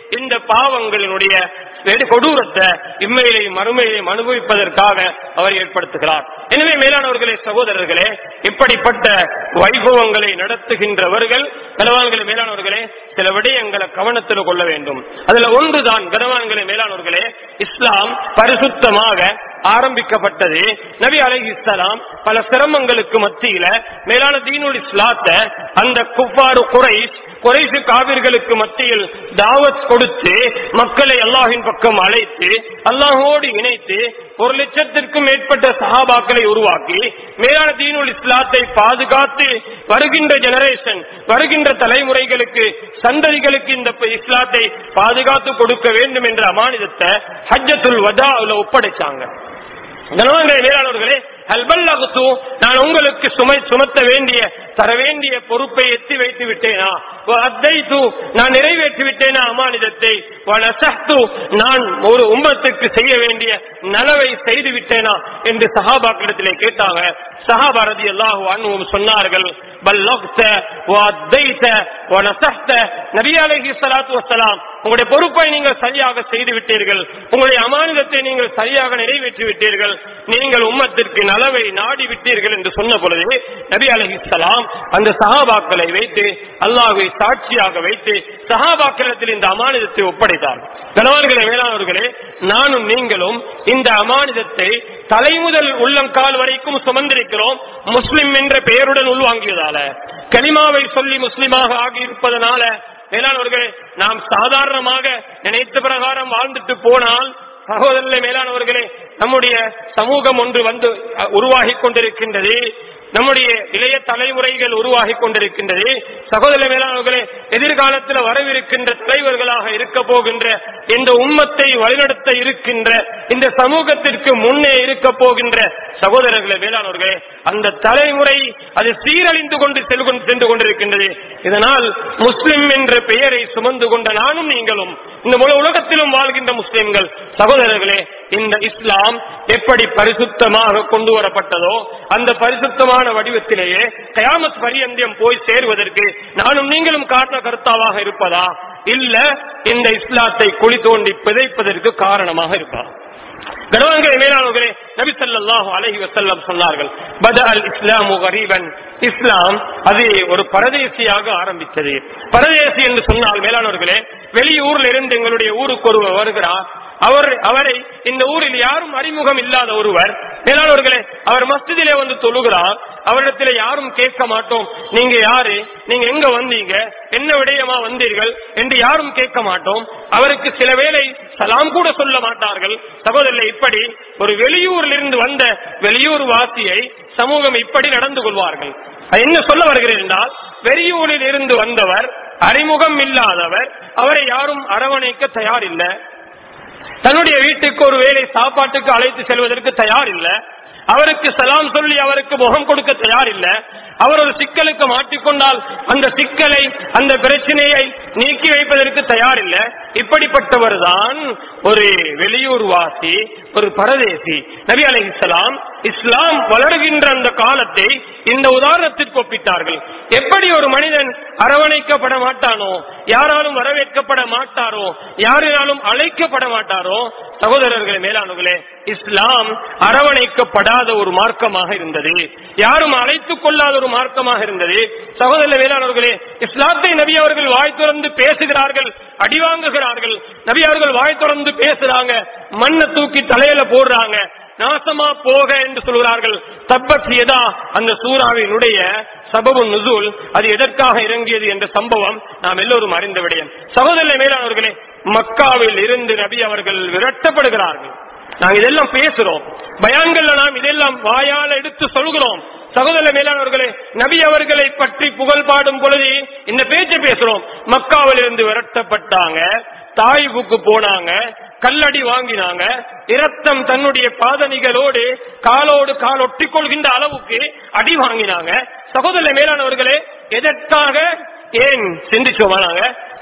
இந்த பாவங்களினுடைய வெறு- கொடூரத்தை இம்மையிலையும் மறுமையிலையும் அனுபவிப்பதற்காக அவர் ஏற்படுத்துகிறார் எனவே மேலானவர்களே சகோதரர்களே இப்படிப்பட்ட வைபவங்களை நடத்துகின்றவர்கள் கனவான்களே மேலானவர்களே சில விடயங்களை கவனத்தில் கொள்ள வேண்டும் அதுல ஒன்றுதான் கனவான்களே மேலானவர்களே இஸ்லாம் பரிசுத்தமாக ஆரம்பிக்கப்பட்டது நபி அலைஹி இஸ்லாம் பல சிரமங்களுக்கு மத்தியில மேலான தீனுல் இஸ்லாத்தை அந்த குஃபாரு குறைஷ் குறைசு காவிர்களுக்கு மத்தியில் தாவத் கொடுத்து மக்களை அல்லாஹின் பக்கம் அழைத்து அல்லாஹோடு இணைத்து ஒரு லட்சத்திற்கும் மேற்பட்ட சஹாபாக்களை உருவாக்கி மேலான தீனுல் இஸ்லாத்தை பாதுகாத்து வருகின்ற ஜெனரேஷன் வருகின்ற தலைமுறைகளுக்கு சந்ததிகளுக்கு இந்த இஸ்லாத்தை பாதுகாத்து கொடுக்க வேண்டும் என்ற அமானிதத்தை ஹஜ்ஜத்துல் வதாவுல ஒப்படைச்சாங்க கனவான்களே மேலாளர்களே அல்பல்லாகுத்து நான் உங்களுக்கு சுமை சுமத்த வேண்டிய தர வேண்டிய பொறுப்பை எத்தி வைத்து விட்டேனா அத்தைத்து நான் நிறைவேற்றி விட்டேனா அமானிதத்தை வனசஹ்து நான் ஒரு உம்மத்துக்கு செய்ய வேண்டிய நலவை செய்து விட்டேனா என்று சஹாபாக்களிடத்திலே கேட்டாங்க சஹாபாரதி அல்லாஹு அன்னுவும் சொன்னார்கள் பல்லக்த வஅத்தைத வனசஹ்த நபி அலைஹி ஸலாத்து வஸலாம் உங்களுடைய பொறுப்பை நீங்கள் சரியாக செய்து விட்டீர்கள் உங்களுடைய அமானிதத்தை நீங்கள் சரியாக நிறைவேற்றி விட்டீர்கள் நீங்கள் உம்மத்திற்கு நலவை நாடி விட்டீர்கள் என்று சொன்ன பொழுது நபி அலைஹிஸ்ஸலாம் அந்த சஹாபாக்களை வைத்து அல்லாஹ்வை சாட்சியாக வைத்து சஹாபாக்களிடத்தில் இந்த அமானிதத்தை ஒப்படைத்தார் கணவன்களே வேளாணர்களே நானும் நீங்களும் இந்த அமானிதத்தை தலைமுதல் உள்ளங்கால் வரைக்கும் சுமந்திருக்கிறோம் முஸ்லிம் என்ற பெயருடன் உள்வாங்கியதால கனிமாவை சொல்லி முஸ்லிமாக ஆகியிருப்பதனால மேலானவர்களே நாம் சாதாரணமாக நினைத்த பிரகாரம் வாழ்ந்துட்டு போனால் சகோதரர்களே மேலானவர்களே நம்முடைய சமூகம் ஒன்று வந்து அஹ், உருவாகிக் கொண்டிருக்கின்றது நம்முடைய இளைய தலைமுறைகள் உருவாகி கொண்டிருக்கின்றது சகோதர மேலானவர்களே எதிர்காலத்தில் வரவிருக்கின்ற தலைவர்களாக இருக்க போகின்ற இந்த உம்மத்தை வழிநடத்த இருக்கின்ற இந்த சமூகத்திற்கு முன்னே இருக்க போகின்ற சகோதரர்களே மேலானவர்களே அந்த தலைமுறை அது சீரழிந்து கொண்டு செல்கு- சென்று கொண்டிருக்கின்றது இதனால் முஸ்லிம் என்ற பெயரை சுமந்து கொண்ட நானும் நீங்களும் இந்த முழு உலகத்திலும் வாழ்கின்ற முஸ்லிம்கள் சகோதரர்களே இந்த இஸ்லாம் எப்படி பரிசுத்தமாக கொண்டு வரப்பட்டதோ அந்த பரிசுத்தமான வடிவத்திலேயே கயாமத் பரியந்தியம் போய் சேருவதற்கு நானும் நீங்களும் காரண கருத்தாவாக இருப்பதா இல்ல இந்த இஸ்லாத்தை குழி தோண்டி பிதைப்பதற்கு காரணமாக இருப்பா கணவன்களை மேலானவர்களே நபி ஸல்லல்லாஹு அலைஹி வஸல்லம் சொன்னார்கள் பத அல் இஸ்லாமு கரீபன் இஸ்லாம் அது ஒரு பரதேசியாக ஆரம்பித்தது பரதேசி என்று சொன்னால் மேலானவர்களே வெளியூர்ல இருந்து எங்களுடைய ஊருக்கு ஒருவர் வருகிறார் அவர் அவரை இந்த ஊரில் யாரும் அறிமுகம் இல்லாத ஒருவர் மேலானவர்களே அவர் மஸ்ஜிதிலே வந்து தொழுகிறார் அவரிடத்தில் யாரும் கேட்க மாட்டோம் நீங்க யாரு நீங்க எங்க வந்தீங்க என்ன விடயமா வந்தீர்கள் என்று யாரும் கேட்க மாட்டோம் அவருக்கு சில வேளை சலாம் கூட சொல்ல மாட்டார்கள் சகோதரர்களே இப்படி ஒரு வெளியூரில் இருந்து வந்த வெளியூர் வாசியை சமூகம் இப்படி நடந்து கொள்வார்கள் அது என்ன சொல்ல வருகிறேன் என்றால் வெளியூரில் இருந்து வந்தவர் அறிமுகம் இல்லாதவர் அவரை யாரும் அரவணைக்க தயார் இல்லை தன்னுடைய வீட்டுக்கு ஒரு வேளை சாப்பாட்டுக்கு அழைத்து செல்வதற்கு தயார் இல்ல அவருக்கு சலாம் சொல்லி அவருக்கு முகம் கொடுக்க தயார் இல்ல அவர் ஒரு சிக்கலுக்கு மாட்டிக்கொண்டால் அந்த சிக்கலை அந்த பிரச்சனையை நீக்கி வைப்பதற்கு தயார் இல்ல இப்படிப்பட்டவர் தான் ஒரு வெளியூர் வாசி ஒரு பரதேசி நபி அலைஹிஸ்ஸலாம் இஸ்லாம் வளர்கின்ற அந்த காலத்தை இந்த உதாரணத்திற்கு ஒப்பிட்டார்கள் எப்படி ஒரு மனிதன் அரவணைக்கப்பட மாட்டானோ யாராலும் வரவேற்கப்பட மாட்டாரோ யாரினாலும் அழைக்கப்பட மாட்டாரோ சகோதரர்களே மேலானவர்களே இஸ்லாம் அரவணைக்கப்படாத ஒரு மார்க்கமாக இருந்தது யாரும் அழைத்துக் கொள்ளாத ஒரு மார்க்கமாக இருந்தது சகோதர மேலானவர்களே இஸ்லாத்தை நபி அவர்கள் வாய் திறந்து பேசுகிறார்கள் அடி வாங்குகிறார்கள் நபி அவர்கள் வாய் திறந்து பேசுறாங்க மண்ணை தூக்கி தலையில போடுறாங்க நாசமா போக என்று சொல்கிறார்கள் தப்பத் எதா அந்த சூறாவினுடைய சபபு நுசூல் அது எதற்காக இறங்கியது என்ற சம்பவம் நாம் எல்லோரும் அறிந்த விடயம் சகோதர மேலானவர்களே மக்காவில் இருந்து நபி அவர்கள் விரட்டப்படுகிறார்கள் நாங்க இதெல்லாம் பேசுறோம் பயான்கள்ல நாம் இதெல்லாம் வாயால் எடுத்து சொல்கிறோம் சகோதர மேலானவர்களே நபி அவர்களை பற்றி புகழ் பாடும் பொழுது இந்த பேச்சை பேசுறோம் மக்காவில் இருந்து விரட்டப்பட்டாங்க தாய்வுக்கு போனாங்க கல்லடி வாங்கினாங்க இரத்தம் தன்னுடைய பாதணிகளோடு காலோடு கால் ஒட்டிக் கொள்கின்ற அளவுக்கு அடி வாங்கினாங்க சகோதர மேலானவர்களே எதற்காக ஏன் சிந்திச்சோமா நாங்க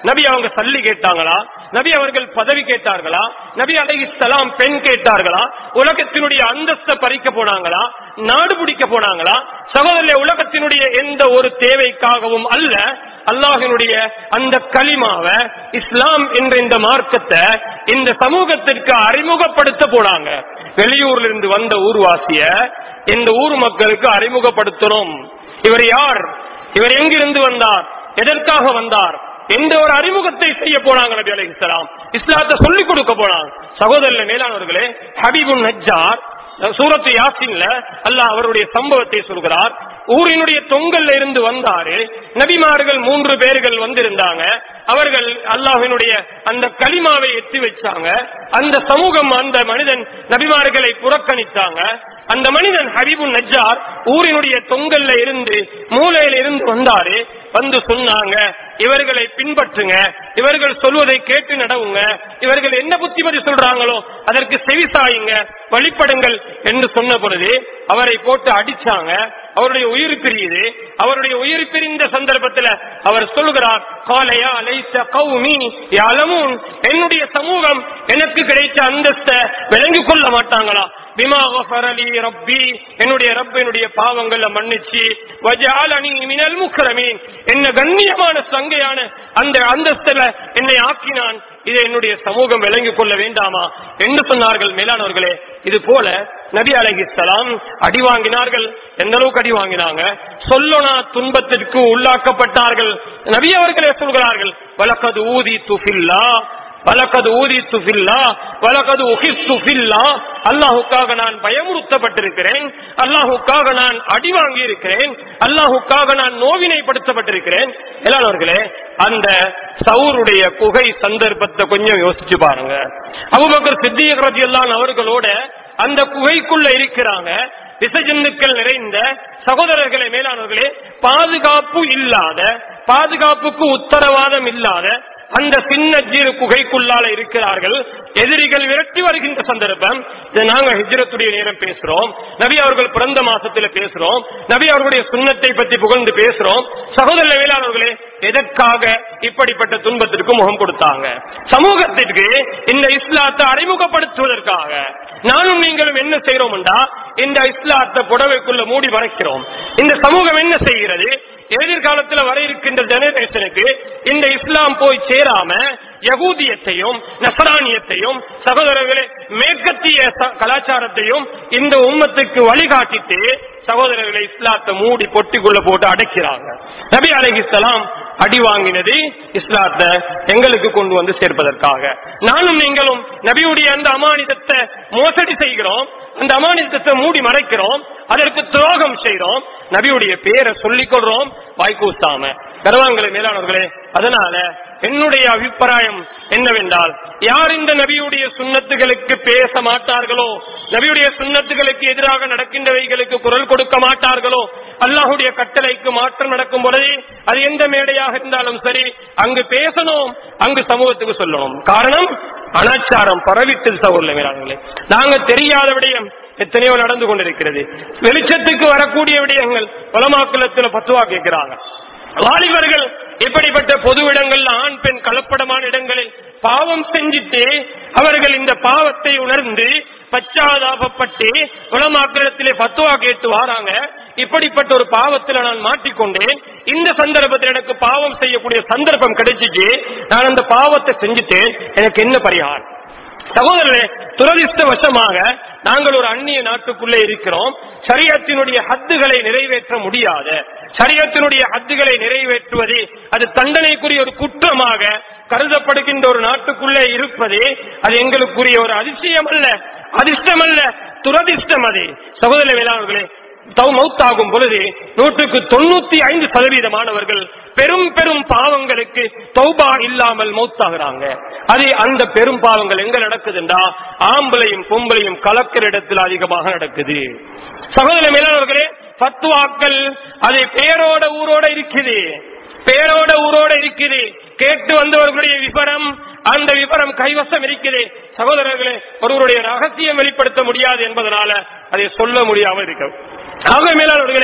நபி அவங்க சல்லி கேட்டாங்களா நபி அவர்கள் பதவி கேட்டார்களா நபி அலைஹிஸ்ஸலாம் பெண் கேட்டார்களா உலகத்தினுடைய அந்தஸ்தை பறிக்க போனாங்களா நாடு பிடிக்க போனாங்களா சகோதரர்களே உலகத்தினுடைய எந்த ஒரு தேவைக்காகவும் அல்ல அல்லாஹினுடைய அந்த களிமாவை இஸ்லாம் என்ற இந்த மார்க்கத்தை இந்த சமூகத்திற்கு அறிமுகப்படுத்த போனாங்க வெளியூர்ல இருந்து வந்த ஊர்வாசிய இந்த ஊர் மக்களுக்கு அறிமுகப்படுத்தணும் இவர் யார் இவர் எங்கிருந்து வந்தார் எதற்காக வந்தார் எந்த ஒரு அறிமுகத்தை செய்ய போனாங்க நபி அலைஹிஸ்ஸலாம் இஸ்லாத்தை சொல்லிக் கொடுக்க போனாங்க சகோதரர்களே மேலானவர்களே ஹபீபுன் நஜ்ஜார் சூரத்து யாசின்ல அல்லாஹ் அவருடைய சம்பவத்தை சொல்கிறார் ஊரினுடைய தொங்கல்ல இருந்து வந்தாரு நபிமார்கள் மூன்று பேர்கள் வந்திருந்தாங்க அவர்கள் அல்லாஹினுடைய அந்த களிமாவை எத்தி வச்சாங்க அந்த சமூகம் அந்த மனிதன் நபிமார்களை புறக்கணித்தாங்க அந்த மனிதன் ஹபீபு நஜ்ஜார் ஊரினுடைய தொங்கல்ல இருந்து மூலையில இருந்து வந்தாரு வந்து சொன்னாங்க இவர்களை பின்பற்றுங்க இவர்கள் சொல்வதை கேட்டு நடவுங்க இவர்கள் என்ன புத்திமதி சொல்றாங்களோ அதற்கு செவிசாயுங்க வழிபடுங்கள் என்று சொன்ன பொழுது அவரை போட்டு அடிச்சாங்க அவருடைய உயிர் பிரியுது அவருடைய உயிர் பிரிந்த சந்தர்ப்பத்தில் அவர் சொல்கிறார் காலையா அலைத்த கௌமி யாலமுன் என்னுடைய சமூகம் எனக்கு கிடைத்த அந்தஸ்த விளங்கிக் கொள்ள மாட்டாங்களா பிமா கஃபரலி ரப்பி என்னுடைய ரப் என்னுடைய பாவங்களை மன்னிச்சு வஜாலனி மினல் முக்ரமீன் என்ன கண்ணியமான சங்கையான அந்த அந்தஸ்துல என்னை ஆக்கினான் இதை என்னுடைய சமூகம் விளங்கிக் கொள்ள வேண்டாமா என்று சொன்னார்கள் மேலானவர்களே இது போல நபி அலைஹிஸ்ஸலாம் அடி வாங்கினார்கள் எந்த அளவுக்கு அடி வாங்கினாங்க சொல்லனா துன்பத்திற்கு உள்ளாக்கப்பட்டார்கள் நபி அவர்களே சொல்கிறார்கள் வலக்கது ஊதி துஃபில்லா வலக்கது ஊதி துஃபில்லா வலக்கது உஹிஸ்து ஃபில்லா அல்லாஹுக்காக நான் பயமுறுத்தப்பட்டிருக்கிறேன் அல்லாஹுக்காக நான் அடி வாங்கி இருக்கிறேன் அல்லாஹுக்காக நான் நோவினைப்படுத்தப்பட்டிருக்கிறேன் எல்லார்களே அந்த சவுருடைய குகை சந்தர்ப்பத்தை கொஞ்சம் யோசிச்சு பாருங்க அபுபக்கர் சித்திக் ரஜியல்லான் அவர்களோட அந்த குகைக்குள்ள இருக்கிறாங்க விசஜந்துக்கள் நிறைந்த சகோதரர்களே மேலானவர்களே பாதுகாப்பு இல்லாத பாதுகாப்புக்கு உத்தரவாதம் இல்லாத அந்த சின்ன ஜீரு குகைக்குள்ளால இருக்கிறார்கள் எதிரிகள் விரட்டி வருகின்ற சந்தர்ப்பம் இதை நாங்க ஹிஜ்ரத்துடைய நேரம் பேசுறோம் நபி அவர்கள் பிறந்த மாசத்துல பேசுறோம் நபி அவர்களுடைய சுண்ணத்தை பற்றி புகழ்ந்து பேசுறோம் சகோதர வேளாளர்களே எதற்காக இப்படிப்பட்ட துன்பத்திற்கு முகம் கொடுத்தாங்க சமூகத்திற்கு இந்த இஸ்லாத்தை அறிமுகப்படுத்துவதற்காக நானும் நீங்களும் என்ன செய்யறோம்டா இந்த இஸ்லாத்தை புடவைக்குள்ள மூடி மறைக்கிறோம் இந்த சமூகம் என்ன செய்கிறது எதிர்காலத்துல வர இருக்கின்ற ஜெனரேஷனுக்கு இந்த இஸ்லாம் போய் சேராம யகூதியத்தையும் நசரானியத்தையும் சகோதரர்களே மேற்கத்திய ச- கலாச்சாரத்தையும் இந்த உம்மத்துக்கு வழிகாட்டிட்டு சகோதரர்களை இஸ்லாத்தை மூடி பொட்டிக்குள்ள போட்டு அடைக்கிறாங்க நபி அலைஹிஸ்ஸலாம் அடி வாங்கினது இஸ்லாத்தை எங்களுக்கு கொண்டு வந்து சேர்ப்பதற்காக நானும் நீங்களும் நபியுடைய அந்த அமானிதத்தை மோசடி செய்கிறோம் அந்த அமானிதத்தை மூடி மறைக்கிறோம் அதற்கு துரோகம் செய்கிறோம் நபியுடைய பேரை சொல்லிக் கொள்றோம் வாய்க்கூசாம கருவாங்களே மேலானவர்களே அதனால என்னுடைய அபிப்பிராயம் என்னவென்றால் யார் இந்த நபியுடைய சுண்ணத்துகளுக்கு பேச மாட்டார்களோ நபியுடைய சுண்ணத்துகளுக்கு எதிராக நடக்கின்றவைகளுக்கு குரல் கொடுக்க மாட்டார்களோ அல்லாஹுடைய கட்டளைக்கு மாற்றம் நடக்கும் பொழுது அது எந்த மேடையாக இருந்தாலும் சரி அங்கு பேசணும் அங்கு சமூகத்துக்கு சொல்லணும் காரணம் அனாச்சாரம் பரவிட்டு சகோதர மேலாளர்களே நாங்க தெரியாத விடயம் எத்தனையோ நடந்து கொண்டிருக்கிறது வெளிச்சத்துக்கு வரக்கூடிய விடயங்கள் பலமாக்குளத்துல பத்துவா கேட்கிறாங்க வாலிபர்கள் இப்படிப்பட்ட பொது இடங்கள்ல ஆண் பெண் கலப்படமான இடங்களில் பாவம் செஞ்சுட்டு அவர்கள் இந்த பாவத்தை உணர்ந்து பச்சாதாபப்பட்டு உலமாக்கிடத்திலே பத்துவா கேட்டு வாராங்க இப்படிப்பட்ட ஒரு பாவத்துல நான் மாட்டிக்கொண்டேன் இந்த சந்தர்ப்பத்தில் எனக்கு பாவம் செய்யக்கூடிய சந்தர்ப்பம் கிடைச்சிச்சு நான் அந்த பாவத்தை செஞ்சுட்டேன் எனக்கு என்ன பரிகாரம் சகோதரர்களே துரதிர்ஷ்டவசமாக நாங்கள் ஒரு அந்நிய நாட்டுக்குள்ளே இருக்கிறோம் சரியத்தினுடைய ஹத்துகளை நிறைவேற்ற முடியாத சரியத்தினுடைய ஹத்துகளை நிறைவேற்றுவது அது தண்டனைக்குரிய ஒரு குற்றமாக கருதப்படுகின்ற ஒரு நாட்டுக்குள்ளே இருப்பது அது எங்களுக்குரிய ஒரு அதிசயம் அல்ல அதிர்ஷ்டம் அல்ல துரதிர்ஷ்டம் அது சகோதர வேளாண்களே தவ மௌத்தாகும் பொழுது நூற்றுக்கு தொண்ணூத்தி ஐந்து சதவீதமானவர்கள் பெரும் பெரும் பாவங்களுக்கு தௌபா இல்லாமல் மௌத்தாகிறாங்க அது அந்த பெரும் பாவங்கள் எங்க நடக்குதுண்டா ஆம்பளையும் பொம்பளையும் கலக்கிற இடத்தில் அதிகமாக நடக்குது சகோதர மேலாளர்களே பத்துவாக்கள் அது பேரோட ஊரோட இருக்குது பேரோட ஊரோட இருக்குது கேட்டு வந்தவர்களுடைய விவரம் அந்த விவரம் கைவசம் இருக்குது சகோதரர்களே ஒருவருடைய ரகசியம் வெளிப்படுத்த முடியாது என்பதனால அதை சொல்ல முடியாமல் இருக்கும் ஆக மேலாளர்களே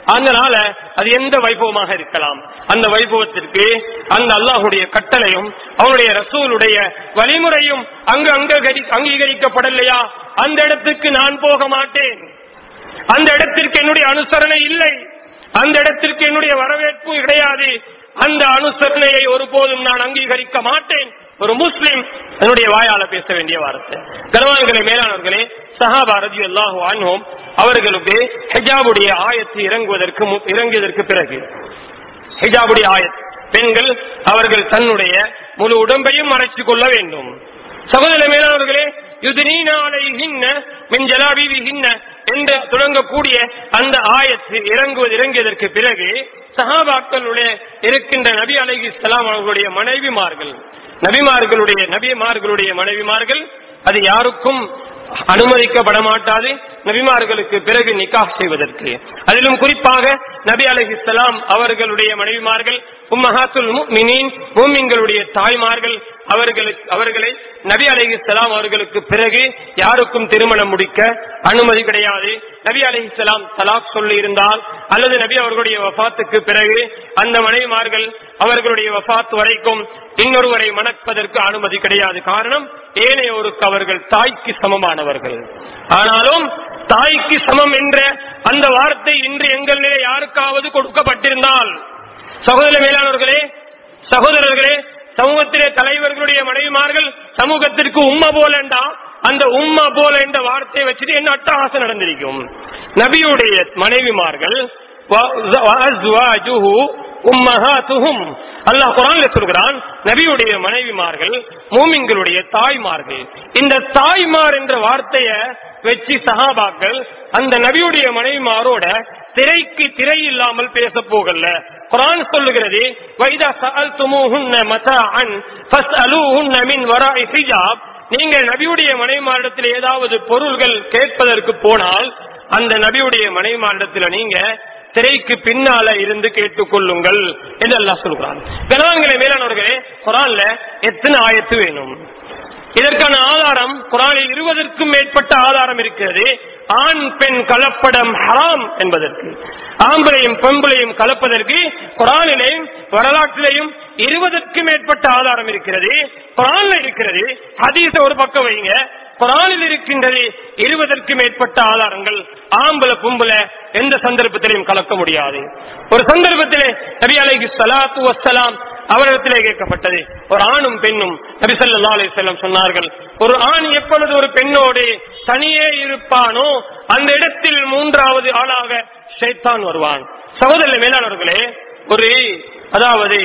அதனால அது எந்த வைபவமாக இருக்கலாம் அந்த வைபவத்திற்கு அந்த அல்லாஹுடைய கட்டளையும் அவனுடைய ரசூலுடைய வழிமுறையும் அங்கு அங்கீகரி அங்கீகரிக்கப்படலையா அந்த இடத்துக்கு நான் போக மாட்டேன் அந்த இடத்திற்கு என்னுடைய அனுசரணை இல்லை அந்த இடத்திற்கு என்னுடைய வரவேற்பு கிடையாது அந்த அனுசரணையை ஒருபோதும் நான் அங்கீகரிக்க மாட்டேன் ஒரு முஸ்லிம் என்னுடைய வாயால பேச வேண்டிய வார்த்தை கனவான்களே மேலானவர்களே சஹாபா ரதி அல்லாஹு அன்ஹோம் அவர்களுக்கு ஹிஜாபுடைய ஆயத்து இறங்குவதற்கு மு- இறங்கியதற்கு பிறகு ஹிஜாபுடைய ஆயத் பெண்கள் அவர்கள் தன்னுடைய முழு உடம்பையும் மறைத்துக் கொள்ள வேண்டும் சகோதர மேலானவர்களே யுதினீன அலைஹின்ன மின் ஜலாபிபிஹின்ன என்று தொடங்கக்கூடிய அந்த ஆயத்து இறங்குவது இறங்கியதற்கு பிறகு சஹாபாக்களுடைய இருக்கின்ற நபி அலைஹி ஸலாம் அவர்களுடைய மனைவிமார்கள் நபிமார்களுடைய நபிமார்களுடைய மனைவிமார்கள் அது யாருக்கும் அனுமதிக்கப்பட மாட்டாது நபிமார்களுக்கு பிறகு நிக்காஹ் செய்வதற்கு அதிலும் குறிப்பாக நபி அலைஹிஸ்ஸலாம் அவர்களுடைய மனைவிமார்கள் உம்மஹாத்துல் முஃமினீன் மூமின்களுடைய தாய்மார்கள் அவர்களுக்கு அவர்களை நபி அலைஹிஸ்ஸலாம் அவர்களுக்கு பிறகு யாருக்கும் திருமணம் முடிக்க அனுமதி கிடையாது நபி அலைஹிஸ்ஸலாம் தலாக் சொல்லி இருந்தால் அல்லது நபி அவர்களுடைய வஃபாத்துக்கு பிறகு அந்த மனைவிமார்கள் அவர்களுடைய வஃபாத் வரைக்கும் இன்னொருவரை மணப்பதற்கு அனுமதி கிடையாது காரணம் ஏனையோருக்கு அவர்கள் தாய்க்கு சமமானவர்கள் ஆனாலும் தாய்க்கு சமம் என்ற அந்த வார்த்தை இன்று எங்களிலே யாருக்காவது கொடுக்கப்பட்டிருந்தால் சகோதர மேலானவர்களே சகோதரர்களே சமூகத்திலே தலைவர்களுடைய மனைவிமார்கள் சமூகத்திற்கு உம்மா போலண்டா அந்த உம்மா போல என்ற வார்த்தையை வச்சுட்டு என்ன அட்டகாசம் நடந்திருக்கும் நபியுடைய மனைவிமார்கள் வ- வஅஸ்வாஜுஹு உம்மஹாத்துஹும் அல்லாஹ் குரான்ல சொல்கிறான் நபியுடைய மனைவிமார்கள் மூமின்களுடைய தாய்மார்கள் இந்த தாய்மார் என்ற வார்த்தைய வச்சு சஹாபாக்கள் அந்த நபியுடைய மனைவிமாரோட திரைக்கு திரை இல்லாமல் பேச போகல குரான் சொல்லுகிறது வைதா சஅல்துமூஹுன்ன மதாஅன் ஃபஸ்அலூஹுன்ன மின் வராஇ ஹிஜாப் நீங்கள் நபியுடைய மனைவிமாரிடத்தில் ஏதாவது பொருள்கள் கேட்பதற்கு போனால் அந்த நபியுடைய மனைவிமாரிடத்தில் நீங்க திரைக்கு பின்னால இருந்து கேட்டுக்கொள்ளுங்கள் என்று அல்லாஹ் சொல்கிறான் கணவான்களே மேலானவர்களே குரான்ல எத்தனை ஆயத்து வேணும் இதற்கான ஆதாரம் குரானில் இருபதற்கும் மேற்பட்ட ஆதாரம் இருக்கிறது ஆண் பெண் கலப்படம் ஹராம் என்பதற்கு ஆம்பளையும் பெண்களையும் கலப்பதற்கு குரானிலேயும் வரலாற்றிலேயும் இருபதற்கும் மேற்பட்ட ஆதாரம் இருக்கிறது குரான்ல இருக்கிறது ஹதீஸ ஒரு பக்கம் வைங்க குரானில் இருக்கின்றது இருபதற்கு மேற்பட்ட ஆதாரங்கள் ஆம்பள பொம்பள எந்த சந்தர்ப்பத்திலையும் கலக்க முடியாது ஒரு சந்தர்ப்பத்திலே நபி அலைஹி ஸலாத்து வஸ்ஸலாம் அவரிடத்திலே கேட்கப்பட்டது ஒரு ஆணும் பெண்ணும் நபி ஸல்லல்லாஹு அலைஹி வஸல்லம் சொன்னார்கள் ஒரு ஆண் எப்பொழுது ஒரு பெண்ணோடு தனியே இருப்பானோ அந்த இடத்தில் மூன்றாவது ஆளாக ஷைத்தான் வருவான் சகோதர மேலானவர்களே ஒரு அதாவது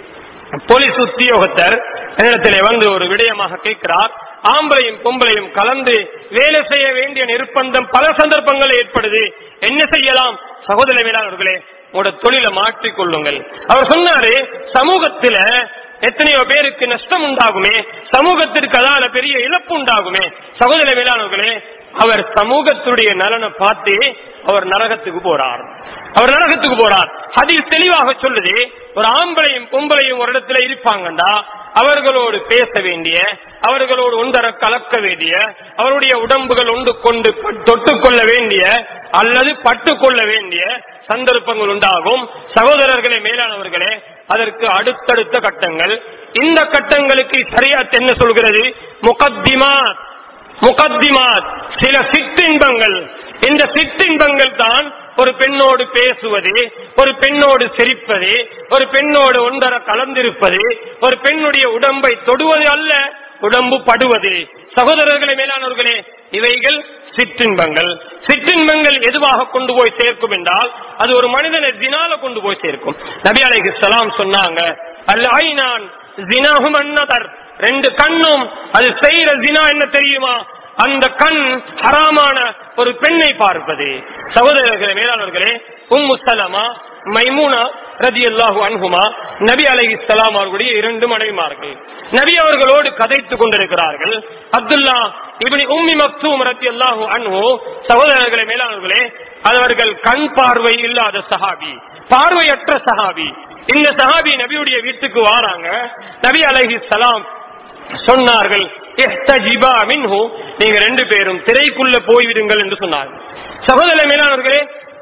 போலீஸ் உத்தியோகத்தர் என்னிடத்திலே வந்து ஒரு விடயமாக கேட்கிறார் ஆம்பளையும் பொம்பளையும் கலந்து வேலை செய்ய வேண்டிய நிர்பந்தம் பல சந்தர்ப்பங்கள் ஏற்படுது என்ன செய்யலாம் சகோதர மேலாளர்களே உங்களோட தொழிலை மாற்றிக் கொள்ளுங்கள் அவர் சொன்னாரு சமூகத்துல எத்தனையோ பேருக்கு நஷ்டம் உண்டாகுமே சமூகத்திற்கு அதால பெரிய இழப்பு உண்டாகுமே சகோதர மேலாளர்களே அவர் சமூகத்துடைய நலனை பார்த்து அவர் நரகத்துக்கு போறார் அவர் நரகத்துக்கு போறார் அதில் தெளிவாக சொல்லுது ஒரு ஆம்பளையும் பொம்பளையும் ஒரு இடத்துல இருப்பாங்கண்டா அவர்களோடு பேச வேண்டிய அவர்களோடு ஒன்றர கலக்க வேண்டிய அவருடைய உடம்புகள் ஒன்று கொண்டு தொட்டுக்கொள்ள வேண்டிய அல்லது பட்டுக்கொள்ள வேண்டிய சந்தர்ப்பங்கள் உண்டாகும் சகோதரர்களே மேலானவர்களே அதற்கு அடுத்தடுத்த கட்டங்கள் இந்த கட்டங்களுக்கு சரியா என்ன சொல்கிறது முகத்திமாத் முகத்திமாத் சில சிற்றின்பங்கள் இந்த சிற்றின்பங்கள் தான் ஒரு பெண்ணோடு பேசுவது ஒரு பெண்ணோடு சிரிப்பது ஒரு பெண்ணோடு ஒன்றர கலந்திருப்பது ஒரு பெண்ணுடைய உடம்பை தொடுவது அல்ல உடம்பு படுவது சகோதரர்களே மேலானவர்களே இவைகள் சிற்றின்பங்கள் சிற்றின்பங்கள் எதுவாக கொண்டு போய் சேர்க்கும் என்றால் அது ஒரு மனிதனை தினால கொண்டு போய் சேர்க்கும் நபி அலைஹி ஸலாம் சொன்னாங்க அல் ஐனான் ஜினாஹும் அன்னதர் ரெண்டு கண்ணும் அது செய்யற ஜினா என்ன தெரியுமா அந்த கண் ஹராமான ஒரு பெண்ணை பார்ப்பது சகோதரர்களே மேலாளர்களே உம்மு சலமா மைமூனா ரதி அல்லாஹு அன்ஹுமா நபி அலைஹி ஸலாம் அவர்களுடைய இரண்டு மனைவிமார்கள் நபி அவர்களோடு கதைத்துக் கொண்டிருக்கிறார்கள் அப்துல்லா இப்னி உம்மி மக்தூம் ரதி அல்லாஹு அன்ஹு சகோதரர்களே மேலாளர்களே அவர்கள் கண் பார்வை இல்லாத சஹாபி பார்வையற்ற சஹாபி இந்த சஹாபி நபியுடைய வீட்டுக்கு வாராங்க நபி அலைஹி ஸலாம் சொன்னார்கள் இஹ்தஜிபா மின்ஹு நீங்க ரெண்டு பேரும் திரைக்குள்ள போய்விடுங்கள் என்று சொன்னார்கள் சகோதர மேலானவர்களே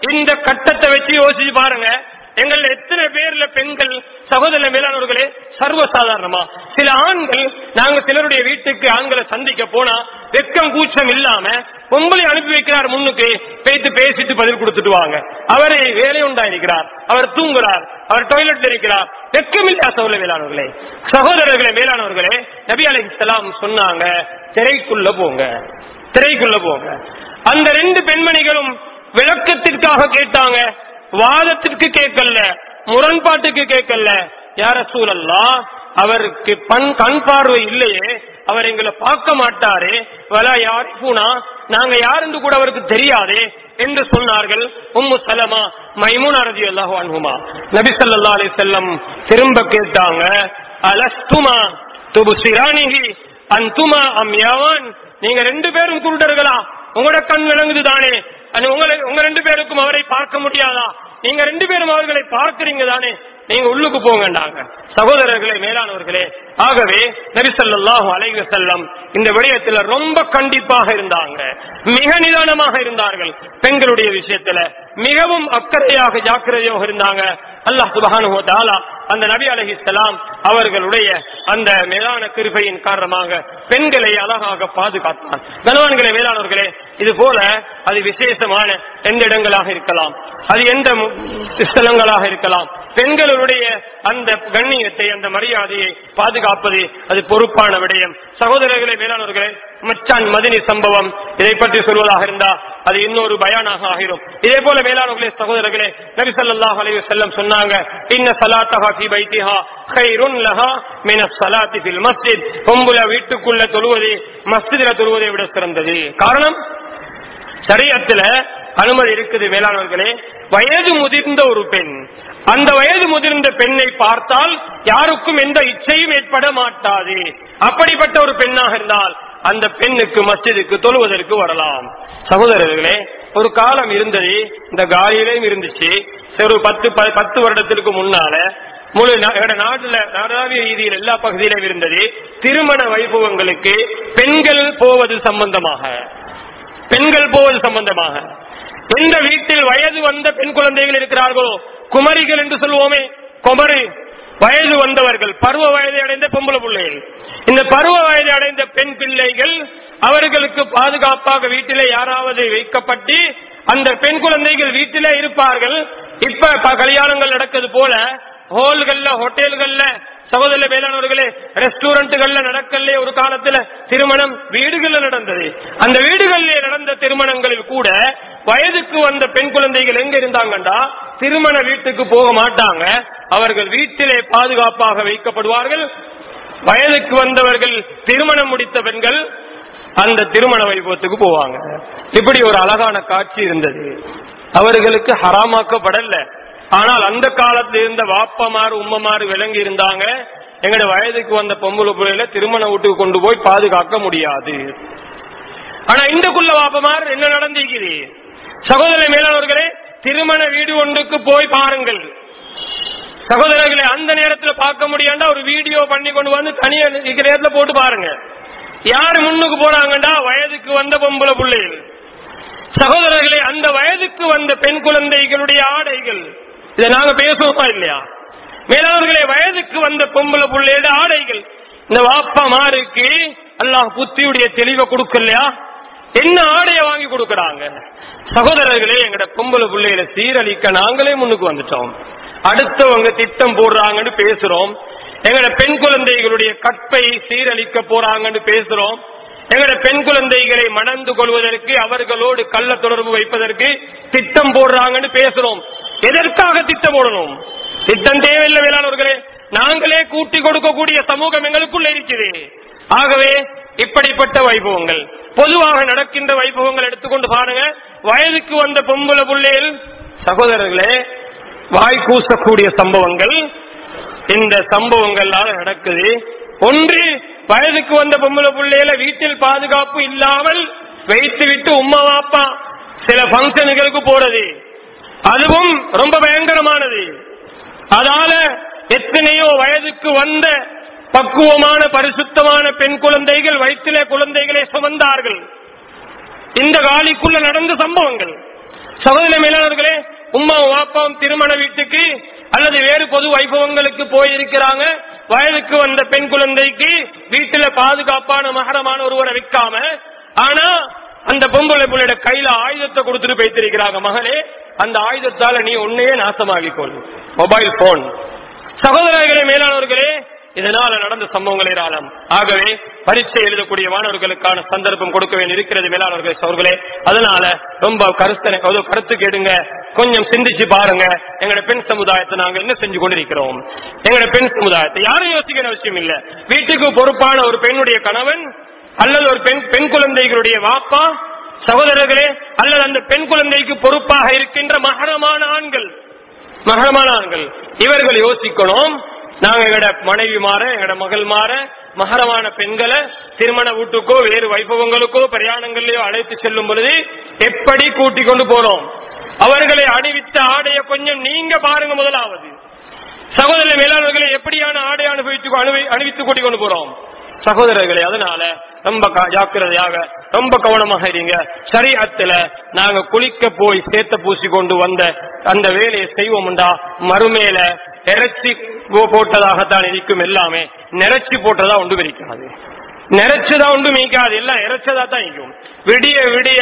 இந்த கட்டத்தை வச்சு யோசிச்சு பாருங்க எங்கள் எத்தனை பேர்ல பெண்கள் சகோதர மேலானவர்களே சர்வசாதாரணமா சில ஆண்கள் நாங்க சிலருடைய வீட்டுக்கு ஆண்களை சந்திக்க போனா வெக்கம் கூச்சம் இல்லாம பொம்பளை அனுப்பி வைக்கிறார் முன்னுக்கு பேத்து பேசிட்டு பதில் கொடுத்துட்டு வாங்க அவரை வேலை உண்டாயிருக்கிறார் அவர் தூங்குறார் அவர் டாய்லெட்ல இருக்கிறார் வெக்கம் இல்லா சகோதர மேலானவர்களே சகோதரர்களே மேலானவர்களே நபி அலைஹிஸ்ஸலாம் சொன்னாங்க திரைக்குள்ள போங்க திரைக்குள்ள போங்க அந்த ரெண்டு பெண்மணிகளும் விளக்கத்திற்காக கேட்டாங்க வாதத்திற்கு கேட்கல முரண்பாட்டுக்கு கேட்கல யார சூழல்லா அவருக்கு பண் கண் பார்வை இல்லையே அவர் எங்களை பார்க்க மாட்டாரே வல யாரிஃபூனா நாங்க யாருன்னு கூட அவருக்கு தெரியாதே என்று சொன்னார்கள் உம்மு சலமா மைமூன் அரதி அல்லாஹு அன்ஹுமா நபி ஸல்லல்லாஹு அலைஹி வஸல்லம் திரும்ப கேட்டாங்க அலஸ்துமா துபுசிரானிஹி அன்துமா அம்யாவான் நீங்க ரெண்டு பேரும் குருடர்களா உங்களோட கண் விளங்குது தானே அது உங்களை உங்க ரெண்டு பேருக்கும் அவரை பார்க்க முடியாதா நீங்க ரெண்டு பேரும் அவர்களை பார்க்கிறீங்க தானே நீங்க உள்ளுக்கு போங்கண்டாங்க சகோதரர்களே மேலானவர்களே ஆகவே நபிசல்லாஹு அலைஹி வஸல்லம் இந்த விடயத்துல ரொம்ப கண்டிப்பாக இருந்தாங்க மிக நிதானமாக இருந்தார்கள் பெண்களுடைய விஷயத்துல மிகவும் அக்கறையாக ஜாக்கிரதையாக இருந்தாங்க அல்லாஹ் சுபஹானுஹு வ தஆலா அந்த நபி அலைஹிஸ்ஸலாம் அவர்களுடைய அந்த மேலான கிருபையின் காரணமாக பெண்களை அழகாக பாதுகாத்தார் கனவான்களே மேலானவர்களே இது போல அது விசேஷமான எந்த இடங்களாக இருக்கலாம் அது எந்த மு- ஸ்தலங்களாக இருக்கலாம் பெண்களுடைய அந்த கண்ணியத்தை அந்த மரியாதையை பாதுகாப்பது அது பொறுப்பான விடயம் சகோதரர்களே மேலானவர்களே மச்சான் மதினி சம்பவம் இதை பற்றி சொல்வதாக இருந்தா அது இன்னொரு பயானாக ஆகிரும் இதே போல மேலானவர்களே சகோதரர்களே நபி ஸல்லல்லாஹு அலைஹி வஸல்லம் சொன்னாங்க இன்ன ஸலாத்தஹா ஃபீ பைத்திஹா கைருன் லஹா மின ஸலாத்தி ஃபில் மஸ்ஜித் பொம்புல வீட்டுக்குள்ள தொழுவது மஸ்ஜிதில தொழுவதை விட சிறந்தது காரணம் சரியத்துல அனுமதி இருக்குது வேளாண்வர்களே வயது முதிர்ந்த ஒரு பெண் அந்த வயது முதிர்ந்த பெண்ணை பார்த்தால் யாருக்கும் எந்த இச்சையும் ஏற்பட மாட்டாது அப்படிப்பட்ட ஒரு பெண்ணாக இருந்தால் அந்த பெண்ணுக்கு மஸ்ஜிதுக்கு தொழுவதற்கு வரலாம் சகோதரர்களே ஒரு காலம் இருந்தது இந்த காலியிலையும் இருந்துச்சு சரி, ஒரு பத்து ப- பத்து வருடத்திற்கு முன்னால முழு நா- எங்கட நாட்டுல நாடாவிய ரீதியில் எல்லா பகுதியிலும் இருந்தது திருமண வைபவங்களுக்கு பெண்கள் போவது சம்பந்தமாக பெண்கள் போவது சம்பந்தமாக எந்த வீட்டில் வயது வந்த பெண் குழந்தைகள் இருக்கிறார்களோ குமரிகள் என்று சொல்லுவோமே குமரி வயது வந்தவர்கள் பருவ வயதை அடைந்த பொம்பளை பிள்ளைகள் இந்த பருவ வயதை அடைந்த பெண் பிள்ளைகள் அவர்களுக்கு பாதுகாப்பாக வீட்டிலே யாராவது வைக்கப்பட்டு அந்த பெண் குழந்தைகள் வீட்டிலே இருப்பார்கள் இப்ப ப- கல்யாணங்கள் நடக்கிறது போல ஹோல்கள்ல ஹோட்டல்கள்ல சகோதர வேளாணவர்களே ரெஸ்டாரண்ட்டுகள்ல நடக்கல ஒரு காலத்துல திருமணம் வீடுகள்ல நடந்தது அந்த வீடுகளிலே நடந்த திருமணங்களில் கூட வயதுக்கு வந்த பெண் குழந்தைகள் எங்க இருந்தாங்கண்டா திருமண வீட்டுக்கு போக மாட்டாங்க அவர்கள் வீட்டிலே பாதுகாப்பாக வைக்கப்படுவார்கள் வயதுக்கு வந்தவர்கள் திருமணம் முடித்த பெண்கள் அந்த திருமண வைபவத்துக்கு போவாங்க இப்படி ஒரு அழகான காட்சி இருந்தது அவர்களுக்கு ஹராமாக்கப்படல ஆனால் அந்த காலத்துல இருந்த வாப்பமாறு உம்மமாறு விளங்கி இருந்தாங்க எங்கட வயதுக்கு வந்த பொம்பளை பிள்ளைல திருமண வீட்டுக்கு கொண்டு போய் பாதுகாக்க முடியாது ஆனா இந்த குள்ள வாப்பமார் என்ன நடந்திருக்குது சகோதர மேலானவர்களே திருமண வீடு ஒன்றுக்கு போய் பாருங்கள் சகோதரர்களை அந்த நேரத்துல பார்க்க முடியாண்டா ஒரு வீடியோ பண்ணி கொண்டு வந்து தனியா இருக்கிற நேரத்துல போட்டு பாருங்க யார் முன்னுக்கு போறாங்கடா வயதுக்கு வந்த பொம்பளை பிள்ளைகள் சகோதரர்களே அந்த வயதுக்கு வந்த பெண் குழந்தைகளுடைய ஆடைகள் இதை நாங்க பேசுவோமா இல்லையா மேலாளர்களே வயதுக்கு வந்த பொம்பளை பிள்ளையோட ஆடைகள் இந்த வாப்பா மாருக்கு அல்லாஹ் புத்தியுடைய தெளிவை கொடுக்கலையா என்ன ஆடைய வாங்கி கொடுக்கறாங்க சகோதரர்களே எங்கட பொம்பளை பிள்ளைகளை சீரழிக்க நாங்களே முன்னுக்கு வந்துட்டோம் அடுத்தவங்க திட்டம் போடுறாங்கன்னு பேசுறோம் எங்கட பெண் குழந்தைகளுடைய கற்பை சீரழிக்க போறாங்கன்னு பேசுறோம் எங்கட பெண் குழந்தைகளை மணந்து கொள்வதற்கு அவர்களோடு கள்ள தொடர்பு வைப்பதற்கு திட்டம் போடுறாங்கன்னு பேசுறோம் எதற்காக திட்டம் போடணும் திட்டம் தேவையில்லை வேளாண்வர்களே நாங்களே கூட்டி கொடுக்கக்கூடிய சமூகம் எங்களுக்குள்ள இருக்குது ஆகவே இப்படிப்பட்ட வைபவங்கள் பொதுவாக நடக்கின்ற வைபவங்கள் எடுத்துக்கொண்டு பாருங்க வயதுக்கு வந்த பொம்பளை பிள்ளைகள் சகோதரர்களே வாய் கூசக்கூடிய சம்பவங்கள் இந்த சம்பவங்களால நடக்குது ஒன்று வயதுக்கு வந்த பொம்பளை பிள்ளைகள வீட்டில் பாதுகாப்பு இல்லாமல் வைத்து விட்டு உம்மா வாப்பா சில பங்கனுகளுக்கு போறது அதுவும் ரொம்ப பயங்கரமானது அதால எத்தனையோ வயதுக்கு வந்த பக்குவமான பரிசுத்தமான பெண் குழந்தைகள் வயிற்றிலே குழந்தைகளை சுமந்தார்கள் இந்த காலிக்குள்ள நடந்த சம்பவங்கள் சகோதர மேலாளர்களே உம்மாவும் வாப்பாவும் திருமண வீட்டுக்கு அல்லது வேறு பொது வைபவங்களுக்கு போயிருக்கிறாங்க வயதுக்கு வந்த பெண் குழந்தைக்கு வீட்டுல பாதுகாப்பான மகரமான ஒருவரை வைக்காம ஆனா அந்த பொம்பளை பிள்ளையோட கையில ஆயுதத்தை கொடுத்துட்டு போய்த்திருக்கிறாங்க மகளே அந்த ஆயுதத்தால நீ உன்னையே நாசமாகிக்கொள் மொபைல் போன் சகோதரர்களே மேலானவர்களே இதனால நடந்த சம்பவங்கள் ஏராளம் ஆகவே பரீட்சை எழுதக்கூடிய மாணவர்களுக்கான சந்தர்ப்பம் கொடுக்க வேண்டி இருக்கிறது மேலாளர்களே அவர்களே அதனால ரொம்ப கருத்தனை அதாவது கருத்து கேடுங்க கொஞ்சம் சிந்திச்சு பாருங்க எங்களோட பெண் சமுதாயத்தை நாங்க என்ன செஞ்சு கொண்டிருக்கிறோம் எங்களோட பெண் சமுதாயத்தை யாரும் யோசிக்கிற அவசியம் இல்ல வீட்டுக்கு பொறுப்பான ஒரு பெண்ணுடைய கணவன் அல்லது ஒரு பெண் பெண் குழந்தைகளுடைய வாப்பா சகோதரர்களே அல்லது அந்த பெண் குழந்தைக்கு பொறுப்பாக இருக்கின்ற மகரமான ஆண்கள் மகரமான ஆண்கள் இவர்கள் யோசிக்கணும் நாங்க எங்கட மனைவி மாற எங்கட மகள் மாற மகரமான பெண்களை திருமண வீட்டுக்கோ வேறு வைபவங்களுக்கோ பிரயாணங்களிலோ அழைத்து செல்லும் பொழுது எப்படி கூட்டிக் கொண்டு போறோம் அவர்களை அணிவித்த ஆடைய கொஞ்சம் நீங்க பாருங்க முதலாவது சகோதர மேலாளர்களை எப்படியான ஆடை அனுபவித்து அனுபவி- அணிவித்து கூட்டிக் கொண்டு போறோம் சகோதரர்களே அதனால ரொம்ப க- ஜாக்கிரதையாக ரொம்ப கவனமாக இருங்க சரீரத்துல நாங்க குளிக்க போய் சேத்த பூசி கொண்டு வந்த அந்த வேலையை செய்வோம்டா மறுமேல இறைச்சி போ- போட்டதாகத்தான் இருக்கும் எல்லாமே நிறைச்சி போட்டதா ஒன்று இருக்காது நிறைச்சதா ஒன்று மீக்காது எல்லாம் இறைச்சதா தான் இருக்கும் விடிய விடிய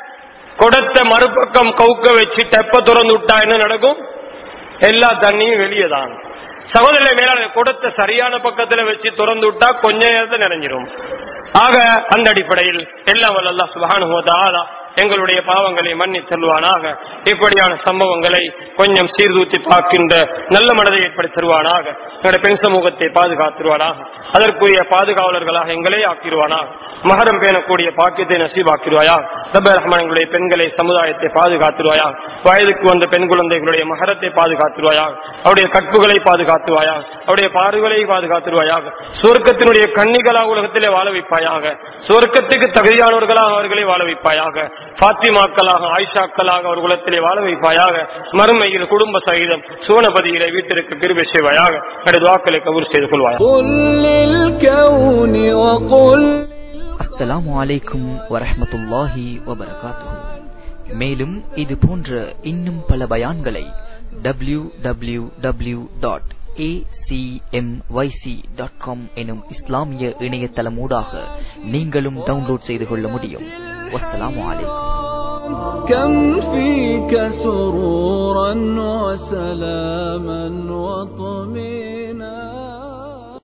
கொடுத்த மறுபக்கம் கவுக்க வச்சு தெப்ப திறந்து விட்டா என்ன நடக்கும் எல்லா தண்ணியும் வெளியே தான் சகோதர மேலாள கொடுத்த சரியான பக்கத்துல வச்சு திறந்து விட்டா கொஞ்ச நேரத்தில் நிறைஞ்சிரும் ஆக அந்த அடிப்படையில் எல்லாம் வல்ல சுபஹானுஹு வ தஆலா எங்களுடைய பாவங்களை மன்னி தருவானாக இப்படியான சம்பவங்களை கொஞ்சம் சீர்தூத்தி பார்க்கின்ற நல்ல மனதை ஏற்படுத்தி தருவானாக எங்களுடைய பெண் சமூகத்தை பாதுகாத்துருவானாக அதற்குரிய பாதுகாவலர்களாக எங்களே ஆக்கிடுவானாக மகரம் பேணக்கூடிய பாக்கியத்தை நசீபாக்கிடுவாயா ரப்ப ரஹ்மான் எங்களுடைய பெண்களை சமுதாயத்தை பாதுகாத்துருவாயா வயதுக்கு வந்த பெண் குழந்தைகளுடைய மகரத்தை பாதுகாத்துருவாயா அவருடைய கற்புகளை பாதுகாத்துவாயா அவருடைய பார்வைகளை பாதுகாத்துருவாயாக சுவர்க்கத்தினுடைய கன்னிகளாக உலகத்திலே வாழ வைப்பாயாக சுவர்க்கத்துக்கு தகுதியானவர்களாக அவர்களை வாழ வைப்பாயாக பாத்திமாக்களாக ஆயிஷாக்களாக அவர் குலத்திலே வாழ வைப்பாயாக மறுமையில் குடும்ப சகிதம் சுவனபதியிலே வீட்டிற்கு கிருபை செய்வாயாக எனது வாக்களை கபூர் செய்து கொள்வாயா قل للكون وقل அஸ்ஸலாமு அலைக்கும் வரஹ்மத்துல்லாஹி வபரகாத்துஹு மேலும் இது போன்ற இன்னும் பல பயான்களை W W W dot dot com எனும் இஸ்லாமிய இணையதளமூடாக நீங்களும் டவுன்லோட் செய்து கொள்ள முடியும் வஸ்ஸலாமு அலைக்கும் كم فيك سرورا وسلاما وطمئنا